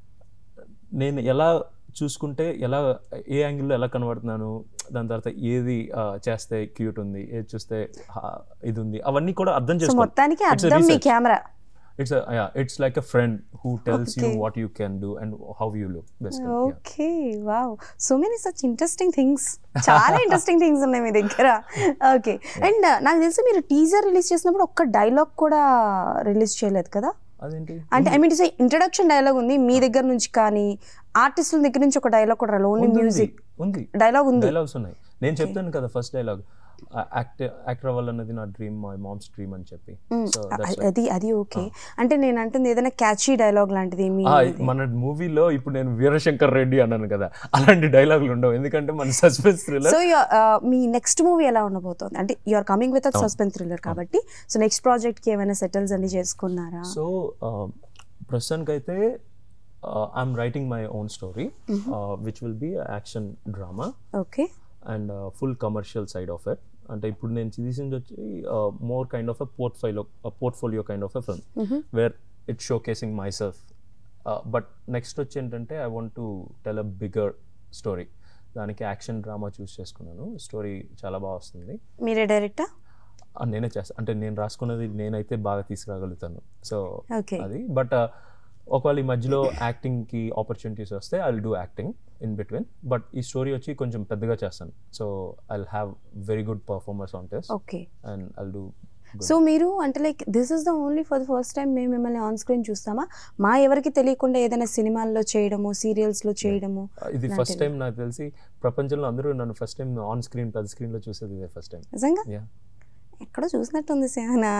Speaker 2: నేను ఎలా చూసుకుంటే ఎలా ఏ యాంగిల్లో ఎలా కనబడుతున్నాను దాని తర్వాత ఏది ఆ, చేస్తే క్యూట్ ఉంది ఏది చూస్తే ఆ, ఇది ఉంది అవన్నీ కూడా అర్థం
Speaker 1: సో
Speaker 2: చేసుకోవాలి
Speaker 1: మొత్తానికి
Speaker 2: It's a
Speaker 1: అర్థం మీ
Speaker 2: research.
Speaker 1: Camera
Speaker 2: it's it's like a friend who tells you
Speaker 1: Okay.
Speaker 2: What you can do and how you look best
Speaker 1: okay wow so many such interesting things చాలా ఇంట్రెస్టింగ్ థింగ్స్ ఉన్నాయి మీ దగ్గర okay and నాకు తెలిసి మీరు teaser release చేసినప్పుడు ఒక్క dialogue కూడా రిలీజ్ చేయలేదు కదా
Speaker 2: అదేంటి
Speaker 1: అంటే ఐ మీన్ ఇంట్రడక్షన్ డైలాగ్ ఉంది మీ దగ్గర నుంచి కానీ ఆర్టిస్టుల దగ్గర నుంచి ఒక డైలాగ్ కూడా రాలేదు ఓన్లీ
Speaker 2: ఉంది,
Speaker 1: మ్యూజిక్
Speaker 2: ఉంది
Speaker 1: డైలాగ్ ఉంది
Speaker 2: డైలాగ్స్ ఉన్నాయి నేను చెప్తాను కదా ఫస్ట్ డైలాగ్ యాక్టర్ యాక్టర్ అవ్వాలన్నది నా డ్రీమ్ మై మామ్స్ డ్రీమ్ అని చెప్పి సో
Speaker 1: అ- అది అది ఓకే అంటే నేను అంటుంది ఏదైనా క్యాచీ డైలాగ్ లాంటిది మీ
Speaker 2: మన మూవీలో ఇప్పుడు నేను వీరశంకర్ రెడ్డి అన్నాను కదా అలాంటి డైలాగులు ఉండవు ఎందుకంటే మన సస్పెన్స్ థ్రిల్లర్
Speaker 1: సో మీ నెక్స్ట్ మూవీ ఎలా ఉండబోతోంది అంటే you are coming with suspense thriller కాబట్టి సో నెక్స్ట్ ప్రాజెక్ట్ కి ఏమైనా సెటిల్స్ అన్ని చేసుకున్నారా
Speaker 2: సో ప్రస్తుతానికైతే I'm writing my own story which will be action drama
Speaker 1: okay
Speaker 2: and full commercial side of it అంటే ఇప్పుడు నేను తీసింది వచ్చి more kind of a portfolio portfolio kind of a film where it showcasing myself but next వచ్చి ఏంటంటే I want to tell a bigger story దానికి action drama chose చేసుకున్నాను story చాలా బాగా వస్తుంది
Speaker 1: మీరే డైరెక్టా
Speaker 2: ఆ, నేనే చేస్తాను అంటే నేను రాసుకున్నది నేనైతే బాగా తీసుకురాగలుగుతాను సో
Speaker 1: ఓకే
Speaker 2: అది బట్ ఒకవేళ ఈ మధ్యలో యాక్టింగ్కి ఆపర్చునిటీస్ వస్తే I do acting in between but ఈ స్టోరీ వచ్చి కొంచెం పెద్దగా చేస్తాను so I have very good performers on test
Speaker 1: okay
Speaker 2: and I do
Speaker 1: so మీరు అంటే like this is the only for the first time మేము మిమ్మల్ని ఆన్ స్క్రీన్ చూస్తామా మా ఎవరికి తెలియకుండా ఏదైనా సినిమాల్లో చేయడము సీరియల్స్ లో చేయడము
Speaker 2: ఇది ఫస్ట్ టైం నాకు తెలిసి ప్రపంచంలో అందరూ నన్ను ఫస్ట్ టైం ఆన్ స్క్రీన్ పెద్ద స్క్రీన్లో చూసేది ఇదే ఫస్ట్ టైం
Speaker 1: నిజంగా
Speaker 2: యా
Speaker 1: ఎక్కడో చూసినట్టుంది సేనా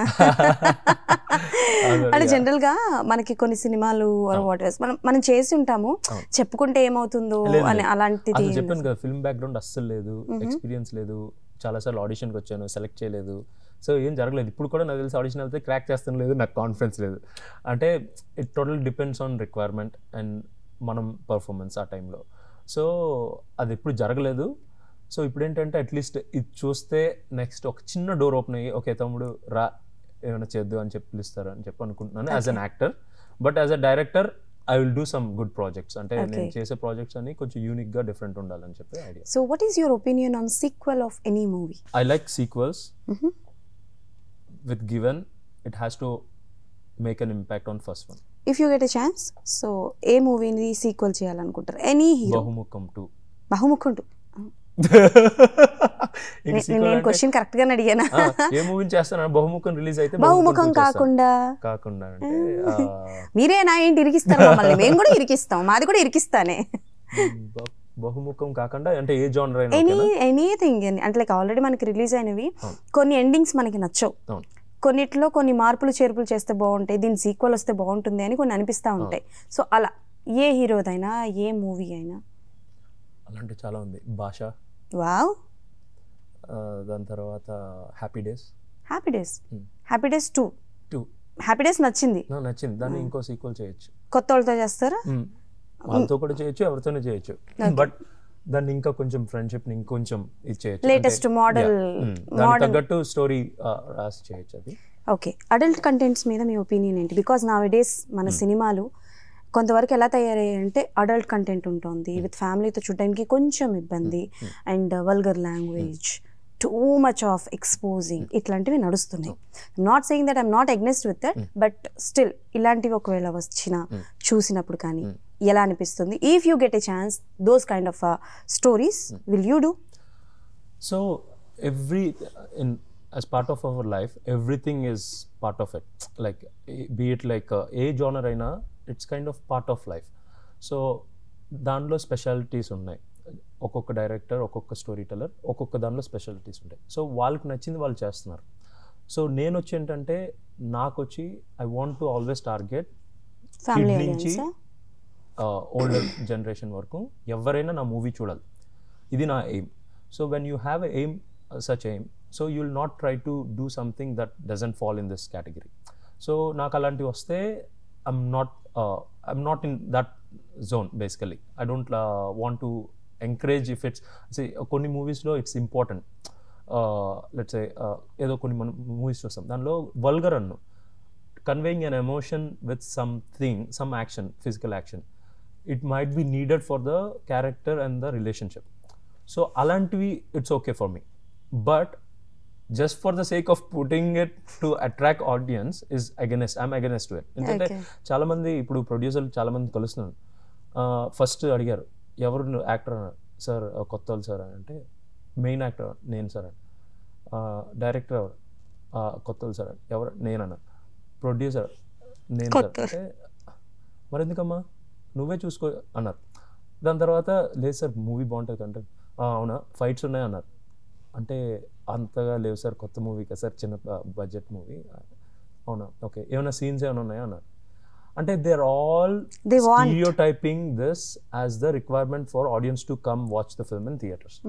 Speaker 2: అదే,
Speaker 1: అంటే
Speaker 2: yeah.
Speaker 1: జనరల్ గా మనకి కొన్ని సినిమాలు వాట్ మనం మనం చేసి ఉంటాము
Speaker 2: అవును.
Speaker 1: చెప్పుకుంటే ఏమవుతుందో
Speaker 2: లేదు,
Speaker 1: అని
Speaker 2: లేదు.
Speaker 1: అలాంటిది
Speaker 2: అసలు చెప్పాను కదా ఫిల్మ్ బ్యాక్గ్రౌండ్ అస్సలు లేదు ఎక్స్పీరియన్స్ లేదు చాలాసార్లు ఆడిషన్కి వచ్చాను సెలెక్ట్ చేయలేదు సో ఏం జరగలేదు ఇప్పుడు కూడా నాకు తెలిసి ఆడిషన్ వెళ్తే క్రాక్ చేస్తాను లేదు నాకు కాన్ఫిడెన్స్ లేదు అంటే it total depends on requirement and మనం పర్ఫార్మెన్స్ ఆ టైంలో సో అది ఎప్పుడు జరగలేదు సో ఇప్పుడు ఏంటంటే అట్లీస్ట్ ఇది చూస్తే నెక్స్ట్ ఒక చిన్న డోర్ ఓపెన్ అయ్యి ఓకే తమ్ముడు రా ఏమైనా చేద్దు అని చెప్పి పిలుస్తారు అని చెప్పి అనుకుంటున్నాను as an actor but as a director I will do some good projects అంటే నేను
Speaker 1: Okay.
Speaker 2: చేసే ప్రాజెక్ట్స్ అని కొంచెం యూనిక్ గా డిఫరెంట్ ఉండాలని చెప్పి idea
Speaker 1: so what is your opinion on sequel of any movie
Speaker 2: I like sequels with given it has to make an impact on first one
Speaker 1: if you get a chance so ఏ మూవీని sequel చేయాలనుకుంటారు any hero
Speaker 2: Bahumukham two
Speaker 1: బహుముఖుంటు నే-
Speaker 2: sequel
Speaker 1: నేను
Speaker 2: అంటే-
Speaker 1: question correct గానే అడిగానా
Speaker 2: ఆ, ఏ మూవీని చేస్తాను బహుముఖం రిలీజ్ అయితే
Speaker 1: బహుముఖం
Speaker 2: two చేస్తాను.
Speaker 1: కాకుండా
Speaker 2: కాకుండా అంటే ఆ,
Speaker 1: మీరేనా ఏంటి ఇరికిస్తారు మమ్మల్ని మేము కూడా ఇరికిస్తాం మాది కూడా ఇరికిస్తానే
Speaker 2: బ- బహుముఖం కాకుండా అంటే ఏ జానర్ అయినా
Speaker 1: ఎనీ
Speaker 2: ఓకేనా?
Speaker 1: ఎనీథింగ్ అంటే లైక్ ఆల్రెడీ మనకి రిలీజ్ అయినవి
Speaker 2: అవును.
Speaker 1: కొన్ని ఎండింగ్స్ మనకి నచ్చవు
Speaker 2: అవును
Speaker 1: కొన్నిట్లో కొన్ని మార్పులు చేర్పులు చేస్తే బాగుంటాయి దీని సీక్వల్ వస్తే బాగుంటుంది అని కొన్ని అనిపిస్తూ ఉంటాయి సో అలా ఏ హీరోదైనా ఏ మూవీ అయినా
Speaker 2: అలాంటి చాలా ఉంది భాష
Speaker 1: వావ్
Speaker 2: ఆ, దాని తర్వాత happy days
Speaker 1: happy days
Speaker 2: Hmm.
Speaker 1: Happy days two
Speaker 2: two
Speaker 1: happy days నచ్చింది
Speaker 2: నాకు నచ్చింది దాన్ని ఇంకో సీక్వల్ చేయొచ్చు
Speaker 1: కొత్త వాళ్ళతో చేస్తారా
Speaker 2: మ్మ్. వాళ్ళతో కూడా చేయొచ్చు ఎవరితోనే చేయొచ్చు బట్ దాన్ని ఇంకా కొంచెం ఫ్రెండ్షిప్ ని ఇంకొంచెం ఇది చేయొచ్చు
Speaker 1: లేటెస్ట్
Speaker 2: అంటే-
Speaker 1: మోడల్
Speaker 2: Yeah. మ్మ్. దానికి తగ్గట్టు స్టోరీ రాసి చేయొచ్చు అది
Speaker 1: ఓకే అడల్ట్ కంటెంట్స్ మీద మీ ఒపీనియన్ ఏంటి బికాస్ నా డేస్ మన సినిమాలు కొంతవరకు ఎలా తయారయ్యాయి అంటే అడల్ట్ కంటెంట్ ఉంటుంది విత్ ఫ్యామిలీతో చూడడానికి కొంచెం ఇబ్బంది and vulgar language too much of exposing ఇట్లాంటివి నడుస్తున్నాయి not saying that I'm not against with that but still ఇలాంటివి ఒకవేళ వచ్చిన చూసినప్పుడు కానీ ఎలా అనిపిస్తుంది if you get a chance those kind of stories will you do
Speaker 2: so every in as part of our life everything is part of it like eh, be it like uh, ఏ genre అయినా it's kind of part of life so దాంట్లో specialities ఉన్నాయి ఒక్కొక్క director ఒక్కొక్క story teller ఒక్కొక్క దానిలో specialities ఉంటాయి so వాళ్ళకి నచ్చింది వాళ్ళు చేస్తున్నారు సో నేను వచ్చి ఏంటంటే నాకు వచ్చి I want to always target
Speaker 1: family
Speaker 2: Kid నుంచి
Speaker 1: ఆడియన్స్
Speaker 2: ఓల్డర్ జనరేషన్ వరకు ఎవరైనా నా మూవీ చూడాలి ఇది నా aim so when you have a aim such aim so you will not try to do something that doesn't fall in this category so నాకు అలాంటివి వస్తే I'm not I'm not in that zone basically I don't want to encourage if it's కొన్ని మూవీస్లో it's important let's ఏదో కొన్ని మనం movies చూస్తాం దానిలో వల్గర్ అన్ను conveying an emotion with something, some action, physical action. It might be needed for the character and the relationship. So, alantivi, it's okay for me. But just for the sake of putting it to attract audience is against, I'm against to it. ఎందుకంటే
Speaker 1: Okay.
Speaker 2: చాలా మంది ఇప్పుడు ప్రొడ్యూసర్లు చాలా మంది కలుస్తున్నాను first అడిగారు ఎవరు actor అన్నారు సార్ కొత్త వాళ్ళు సార్ అని అంటే మెయిన్ యాక్టర్ నేను సార్ అని డైరెక్టర్ ఎవరు "ఆ, కొత్త వాళ్ళు సార్ అని ఎవరు నేనన్నా ప్రొడ్యూసర్ నేను సార్ అంటే మరి ఎందుకమ్మా నువ్వే చూసుకో అన్నారు దాని తర్వాత లేదు సార్ మూవీ బాగుంటుంది అంటే "ఆ, అవునా ఫైట్స్ ఉన్నాయి అన్నారు అంటే అంతగా లేవు సార్ కొత్త మూవీ కదా సార్ చిన్న బడ్జెట్ మూవీ అవునా ఓకే ఏమైనా సీన్స్ ఏమైనా ఉన్నాయా అన్నారు అంటే they are all
Speaker 1: They want.
Speaker 2: Typing this as the requirement for audience to come watch the film in theatres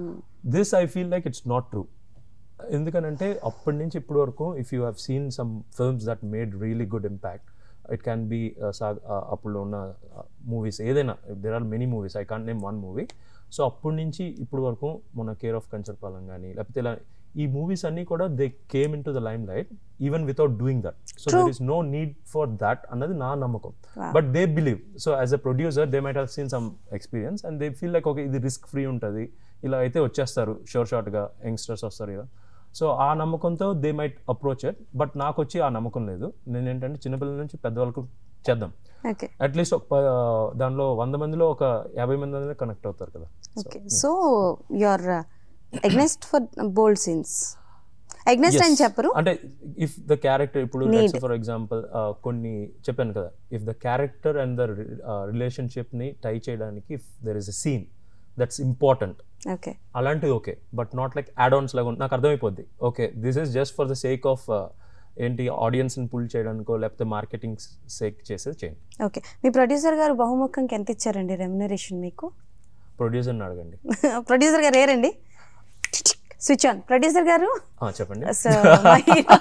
Speaker 2: this I feel like it's not true ఎందుకనంటే అప్పటి నుంచి ఇప్పటి వరకు if you have seen some films that made really good impact it can be అప్పుడు ఉన్న movies ఏదైనా there are many movies I can't name one movie so అప్పటి నుంచి ఇప్పుడు వరకు మన కేర్ ఆఫ్ కంచర్పాలెం కానీ లేకపోతే ఇలా ఈ మూవీస్ అన్నీ కూడా they came into the limelight even without doing that so there is no need for that అన్నది నా నమ్మకం but they believe so as a producer they might have seen some experience and they feel like okay ఇది risk free ఉంటుంది ఇలా అయితే వచ్చేస్తారు షోర్ షార్ట్గా youngsters వస్తారు ఇలా సో ఆ నమ్మకంతో they might approach it but నాకు వచ్చి ఆ నమ్మకం లేదు నేను ఏంటంటే చిన్నపిల్లల నుంచి పెద్దవాళ్ళకు చేద్దాం
Speaker 1: ఓకే
Speaker 2: అట్లీస్ట్ ఒక ప- దానిలో వంద మందిలో ఒక యాభై మంది అనేది కనెక్ట్ అవుతారు కదా
Speaker 1: okay so your against for bold scenes against అని చెప్పరు
Speaker 2: అంటే ఇఫ్ ద క్యారెక్టర్ ఇప్పుడు ఫర్ ఎగ్జాంపుల్ కొన్ని చెప్పాను కదా if the character and the relationship ని టై చేయడానికి if there is a scene that's important
Speaker 1: okay
Speaker 2: అలాంటిది okay but not like add ons లాగా ఉంటుంది. నాకు అర్థమైపోద్ది okay this is just for the sake of ఏంటి ఆడియన్స్ని పుల్ చేయడానికో లేకపోతే మార్కెటింగ్ సేక్ చేసేది చేయండి
Speaker 1: ఓకే మీ ప్రొడ్యూసర్ గారు బహుముఖంకి ఎంత ఇచ్చారండి రెమ్యునరేషన్ మీకు
Speaker 2: ప్రొడ్యూసర్ని అడగండి
Speaker 1: ప్రొడ్యూసర్ గారు ఏరండి స్విచ్ ఆన్ ప్రొడ్యూసర్ గారు
Speaker 2: ఆ, చెప్పండి
Speaker 1: సో మా హీరో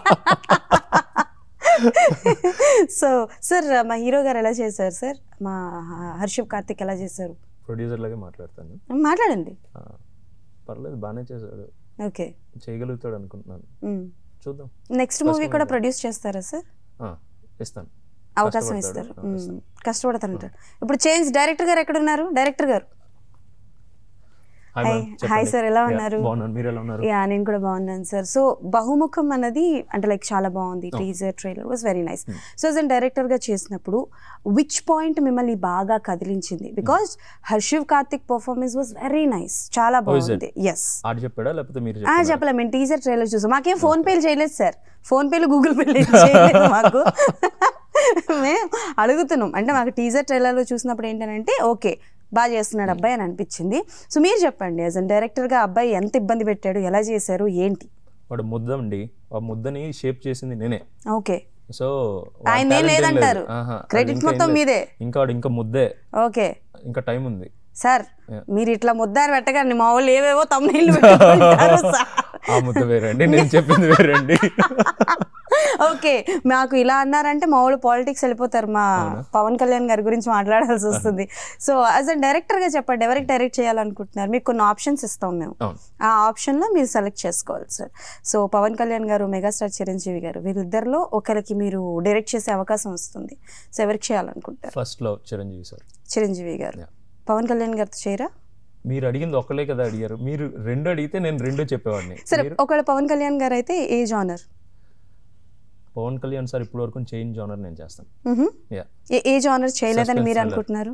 Speaker 1: సో సార్ మా హీరో గారు ఎలా చేశారు సార్ మా హర్షవ్ కార్తిక్ ఎలా చేశారు
Speaker 2: ప్రొడ్యూసర్ లాగే మాట్లాడతాను
Speaker 1: మాట్లాడండి
Speaker 2: ఆ, పర్లేదు బాగానే చేశాడు
Speaker 1: ఓకే
Speaker 2: చేయగలుగుతాడు అనుకుంటున్నాను చూద్దాం
Speaker 1: నెక్స్ట్ మూవీ కూడా ప్రొడ్యూస్ చేస్తారా సార్
Speaker 2: ఆ, ఇస్తాను
Speaker 1: అవకాశం
Speaker 2: కష్టపడతాడు.
Speaker 1: ఇస్తారు
Speaker 2: ఆ,
Speaker 1: మ్మ్. కష్టపడతారంటారు ఇప్పుడు చేంజ్ డైరెక్టర్ గారు ఎక్కడ ఉన్నారు డైరెక్టర్ గారు
Speaker 2: హాయ్
Speaker 1: Hi.
Speaker 2: మ్యామ్
Speaker 1: Hi,
Speaker 2: చెప్పండి.
Speaker 1: sir. ఎలా
Speaker 2: Yeah,
Speaker 1: ఉన్నారు?
Speaker 2: బాగున్నాను మీరు ఎలా ఉన్నారు
Speaker 1: యా నేను కూడా బాగున్నాను సార్ సో బహుముఖం అన్నది అంటే లైక్ చాలా బాగుంది teaser trailer was very nice so as an డైరెక్టర్గా చేసినప్పుడు విచ్ పాయింట్ మిమ్మల్ని బాగా కదిలించింది because Harshiv Karthik performance was very nice చాలా
Speaker 2: Oh, is it?
Speaker 1: బాగుంది ఎస్
Speaker 2: ఆడ చెప్పాడా లేకపోతే మీరు
Speaker 1: ఆ
Speaker 2: చెప్పారా?
Speaker 1: చెప్పలే మేము టీజర్ ట్రైలర్ చూసాం మాకేం ఫోన్ పేలు చేయలేదు సార్ ఫోన్ పేలు గూగుల్ పేలు చేయలేదు మాకు మేము అడుగుతున్నాం అంటే మాకు టీజర్ ట్రైలర్లో చూసినప్పుడు ఏంటంటే ఓకే బాగా చేస్తున్నాడు అబ్బాయి అని అనిపించింది సో మీరు చెప్పండి యాజ్ అన్ డైరెక్టర్గా అబ్బాయి ఎంత ఇబ్బంది పెట్టాడు ఎలా చేశారు ఏంటి
Speaker 2: వాడు ముద్ద అండి ఆ ముద్దని షేప్ చేసింది నేనే
Speaker 1: ఓకే
Speaker 2: సో వాడి
Speaker 1: ఆయనదేం
Speaker 2: talent ఏం లేదు.
Speaker 1: లేదంటారు.
Speaker 2: ఆహా, అది
Speaker 1: Credit
Speaker 2: ఇంకా ఏం
Speaker 1: మొత్తం
Speaker 2: లేదు.
Speaker 1: మీదే.
Speaker 2: ఇంకా వాడు ఇంకా ముద్దే
Speaker 1: ఓకే
Speaker 2: ఇంకా టైం ఉంది
Speaker 1: సార్
Speaker 2: Yeah.
Speaker 1: మీరు ఇట్లా ముద్దారు పెట్టకండి మా వాళ్ళు ఏవేవో తమ్ముళ్ళు పెట్టుకుంటారు సార్
Speaker 2: ఆ ముద్ద వేరండి నేను చెప్పింది వేరండి
Speaker 1: ఓకే మాకు ఇలా అన్నారంటే మా వాళ్ళు పాలిటిక్స్ వెళ్ళిపోతారు మా పవన్ కళ్యాణ్ గారి గురించి మాట్లాడాల్సి వస్తుంది సో యాజ్ అ డైరెక్టర్ గా చెప్పండి ఎవరికి డైరెక్ట్ చేయాలనుకుంటున్నారు మీకు కొన్ని ఆప్షన్స్ ఇస్తాం మేము
Speaker 2: అవును
Speaker 1: ఆ ఆప్షన్ లో మీరు సెలెక్ట్ చేసుకోవాలి సార్ సో పవన్ కళ్యాణ్ గారు మెగాస్టార్ చిరంజీవి గారు వీరిద్దరిలో ఒకరికి మీరు డైరెక్ట్ చేసే అవకాశం వస్తుంది సో ఎవరికి చేయాలనుకుంటారు
Speaker 2: ఫస్ట్ లో చిరంజీవి సార్
Speaker 1: చిరంజీవి గారు
Speaker 2: Yeah.
Speaker 1: పవన్ కళ్యాణ్ గారితో చేయరా
Speaker 2: మీరు అడిగింది ఒక్కలే కదా అడిగారు మీరు రెండు అడిగితే నేను రెండు చెప్పేవాడిని
Speaker 1: సరే
Speaker 2: మీరు
Speaker 1: ఒకవేళ పవన్ కళ్యాణ్ గారు అయితే ఏ జానర్
Speaker 2: పవన్ కళ్యాణ్ సార్ ఇప్పటి వరకు చేంజ్ జానర్ నేను చేస్తాను యా
Speaker 1: ఏ ఏ జానర్ చేయలేదని
Speaker 2: Suspense
Speaker 1: మీరు
Speaker 2: thriller.
Speaker 1: అనుకుంటున్నారు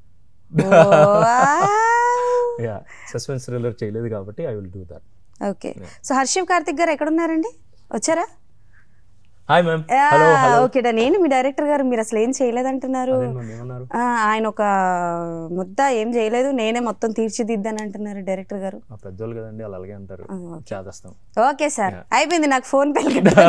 Speaker 2: యా సస్పెన్స్ థ్రిల్లర్ చేయలేదు కాబట్టి I will do that
Speaker 1: okay so Harshiv Karthik గారు ఎక్కడున్నారండి వచ్చారా
Speaker 2: hi ma'am hello hello
Speaker 1: okay నేను మీ డైరెక్టర్ గారు మీరు అసలు ఏం చేయలేదంటున్నారు
Speaker 2: ఏమన్నారు
Speaker 1: ఆ, ఆయన ఒక ముద్ద ఏం చేయలేదు నేనే మొత్తం తీర్చిదిద్దాను అంటున్నారు డైరెక్టర్ గారు
Speaker 2: ఆ పెద్దోళ్ళు కదండి వాళ్ళు అలాగే అంటారు చేదేస్తాం
Speaker 1: ఓకే సార్ అయిపోయింది నాకు ఫోన్ పే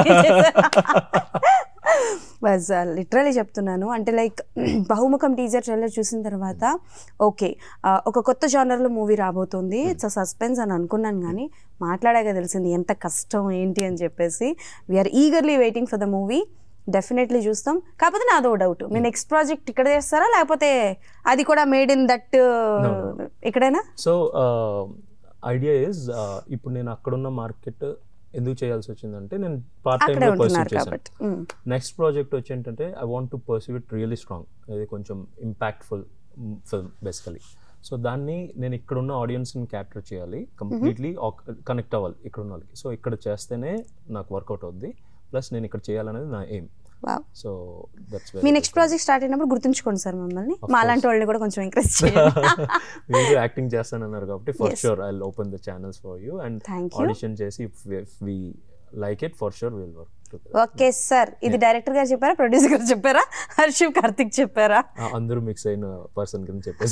Speaker 1: బస్ లిటరలీ చెప్తున్నాను అంటే లైక్ బహుముఖం టీజర్ ట్రైలర్ చూసిన తర్వాత ఓకే ఒక కొత్త జానర్లో మూవీ రాబోతుంది ఇట్స్ సస్పెన్స్ అని అనుకున్నాను కానీ మాట్లాడాక తెలిసింది ఎంత కష్టం ఏంటి అని చెప్పేసి we're eagerly waiting for the movie definitely చూస్తాం కాకపోతే నాదో డౌట్ మీ నెక్స్ట్ ప్రాజెక్ట్ ఇక్కడ చేస్తారా లేకపోతే అది కూడా మేడ్ ఇన్ దట్ ఇక్కడేనా
Speaker 2: సో ఐడియా ఇస్ ఇప్పుడు నేను అక్కడున్న మార్కెట్ ఎందుకు చేయాల్సి వచ్చిందంటే నేను పార్ట్
Speaker 1: అక్కడే
Speaker 2: టైంలో పర్సూ
Speaker 1: ఉంటున్నారు
Speaker 2: చేశాను
Speaker 1: కాబట్టి మ్మ్.
Speaker 2: నెక్స్ట్ ప్రాజెక్ట్ వచ్చి ఏంటంటే I want to perceive it really strong ఇది కొంచెం ఇంపాక్ట్ఫుల్ ఫిల్మ్ బేసికలీ సో దాన్ని నేను ఇక్కడున్న ఆడియన్స్ని క్యాప్చర్ చేయాలి కంప్లీట్లీ కనెక్ట్ అవ్వాలి ఇక్కడున్న వాళ్ళకి సో ఇక్కడ చేస్తేనే నాకు వర్కౌట్ అవుద్ది ప్లస్ నేను ఇక్కడ చేయాలనేది నా ఎయిమ్
Speaker 1: వావ్
Speaker 2: సో దట్స్
Speaker 1: మీ నెక్స్ట్ ప్రాజెక్ట్ స్టార్ట్ అయినప్పుడు గుర్తుంచుకోండి సార్ మమ్మల్ని మా అలాంటి వాళ్ళని కూడా కొంచెం ఎంకరేజ్ చేయండి
Speaker 2: మీరు యాక్టింగ్ చేస్తానన్నారు కాబట్టి for sure I open the channels for you and
Speaker 1: Thank you.
Speaker 2: Audition చేసి if we like it for sure will work
Speaker 1: okay sir ఇది డైరెక్టర్ గారు చెప్పారా ప్రొడ్యూసర్ గారు చెప్పారా హర్షివ్ కార్తిక్ చెప్పారా
Speaker 2: అందరూ మిక్స్ అయిన పర్సన్ కింద చెప్పేసి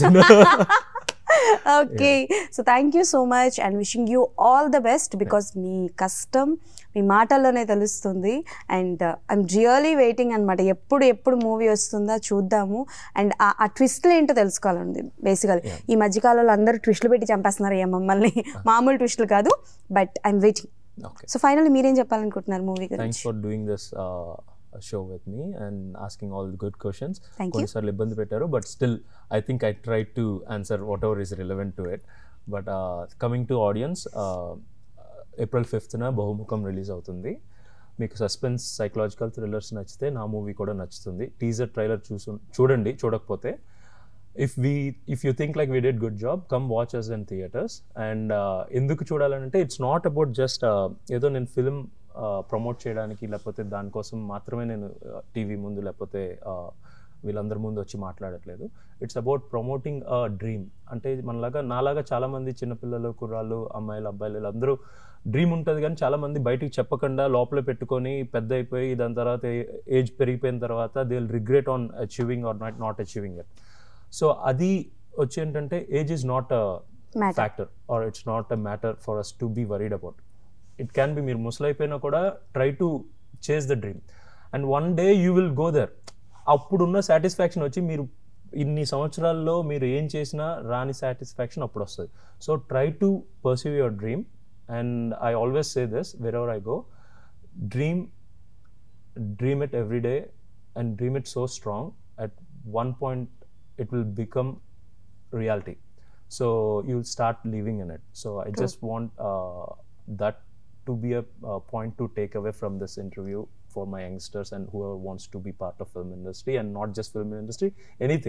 Speaker 1: okay so thank you so much and wishing you all the best because మీ కష్టం మీ మాటల్లోనే తెలుస్తుంది అండ్ ఐఎమ్ రియలీ వెయిటింగ్ అనమాట ఎప్పుడు ఎప్పుడు మూవీ వస్తుందా చూద్దాము అండ్ ఆ ట్విస్ట్లు ఏంటో తెలుసుకోవాలండి బేసికల్ ఈ మధ్యకాలంలో అందరూ ట్విస్ట్లు పెట్టి చంపేస్తున్నారు ఏ మమ్మల్ని మామూలు ట్విస్ట్లు కాదు but I'm waiting
Speaker 2: okay
Speaker 1: so final మీరేం చెప్పాలనుకుంటున్నారు మూవీ
Speaker 2: థ్యాంక్స్
Speaker 1: గురించి
Speaker 2: for doing this show with me and asking all the good questions
Speaker 1: Thank you.
Speaker 2: కొన్నిసార్లు ఇబ్బంది పెట్టారు but still I think I try to answer whatever is relevant to it but coming to audience April ఫిఫ్త్న బహుముఖం release అవుతుంది మీకు suspense psychological thrillers నచ్చితే నా movie కూడా నచ్చుతుంది టీజర్ ట్రైలర్ చూసు చూడండి చూడకపోతే if we if you think like we did good job come watch us in theatres and ఎందుకు చూడాలంటే ఇట్స్ నాట్ అబౌట్ జస్ట్ ఏదో నేను ఫిల్మ్ ప్రమోట్ చేయడానికి లేకపోతే దానికోసం మాత్రమే నేను టీవీ ముందు లేకపోతే uh, వీళ్ళందరి ముందు వచ్చి మాట్లాడట్లేదు it's about promoting a dream అంటే మనలాగా నాలాగా చాలామంది చిన్నపిల్లలు కుర్రాళ్ళు అమ్మాయిలు అబ్బాయిలు వీళ్ళందరూ డ్రీమ్ ఉంటుంది కానీ చాలామంది బయటికి చెప్పకుండా లోపల పెట్టుకొని పెద్ద అయిపోయి దాని తర్వాత ఏజ్ పెరిగిపోయిన తర్వాత they will regret on achieving or not not achieving it so అది వచ్చి ఏంటంటే age is not a
Speaker 1: Matter.
Speaker 2: Factor or it's not a matter for us to be worried about it can be మీరు ముసలైపోయినా కూడా try to chase the dream and one day you will go there అప్పుడున్న satisfaction వచ్చి మీరు ఇన్ని సంవత్సరాల్లో మీరు ఏం చేసినా రాని సాటిస్ఫాక్షన్ అప్పుడు వస్తుంది so try to perceive your dream and I always say this wherever I go dream dream it every day and dream it so strong at one point it will become reality so you'll start living in it so i just want uh, that to be a uh, point to take away from this interview for my youngsters and whoever wants to be part of film industry and not just film industry anything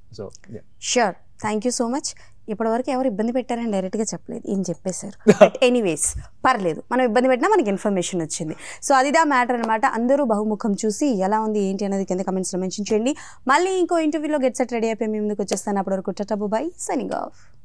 Speaker 2: so
Speaker 1: sure thank you so much ఇప్పటివరకు ఎవరు ఇబ్బంది పెట్టారని డైరెక్ట్గా చెప్పలేదు ఏం చెప్పేశారు but anyways పర్లేదు మనం ఇబ్బంది పెట్టినా మనకి ఇన్ఫర్మేషన్ వచ్చింది సో అదిదా మ్యాటర్ అనమాట అందరూ బహుముఖం చూసి ఎలా ఉంది ఏంటి అనేది కింద కమెంట్స్లో మెన్షన్ చేయండి మళ్ళీ ఇంకో ఇంటర్వ్యూలో గెట్ సెట్ రెడీ అయిపోయి మీ ముందుకు వచ్చేస్తాను అప్పటి వరకు టటా బై సైనింగ్ ఆఫ్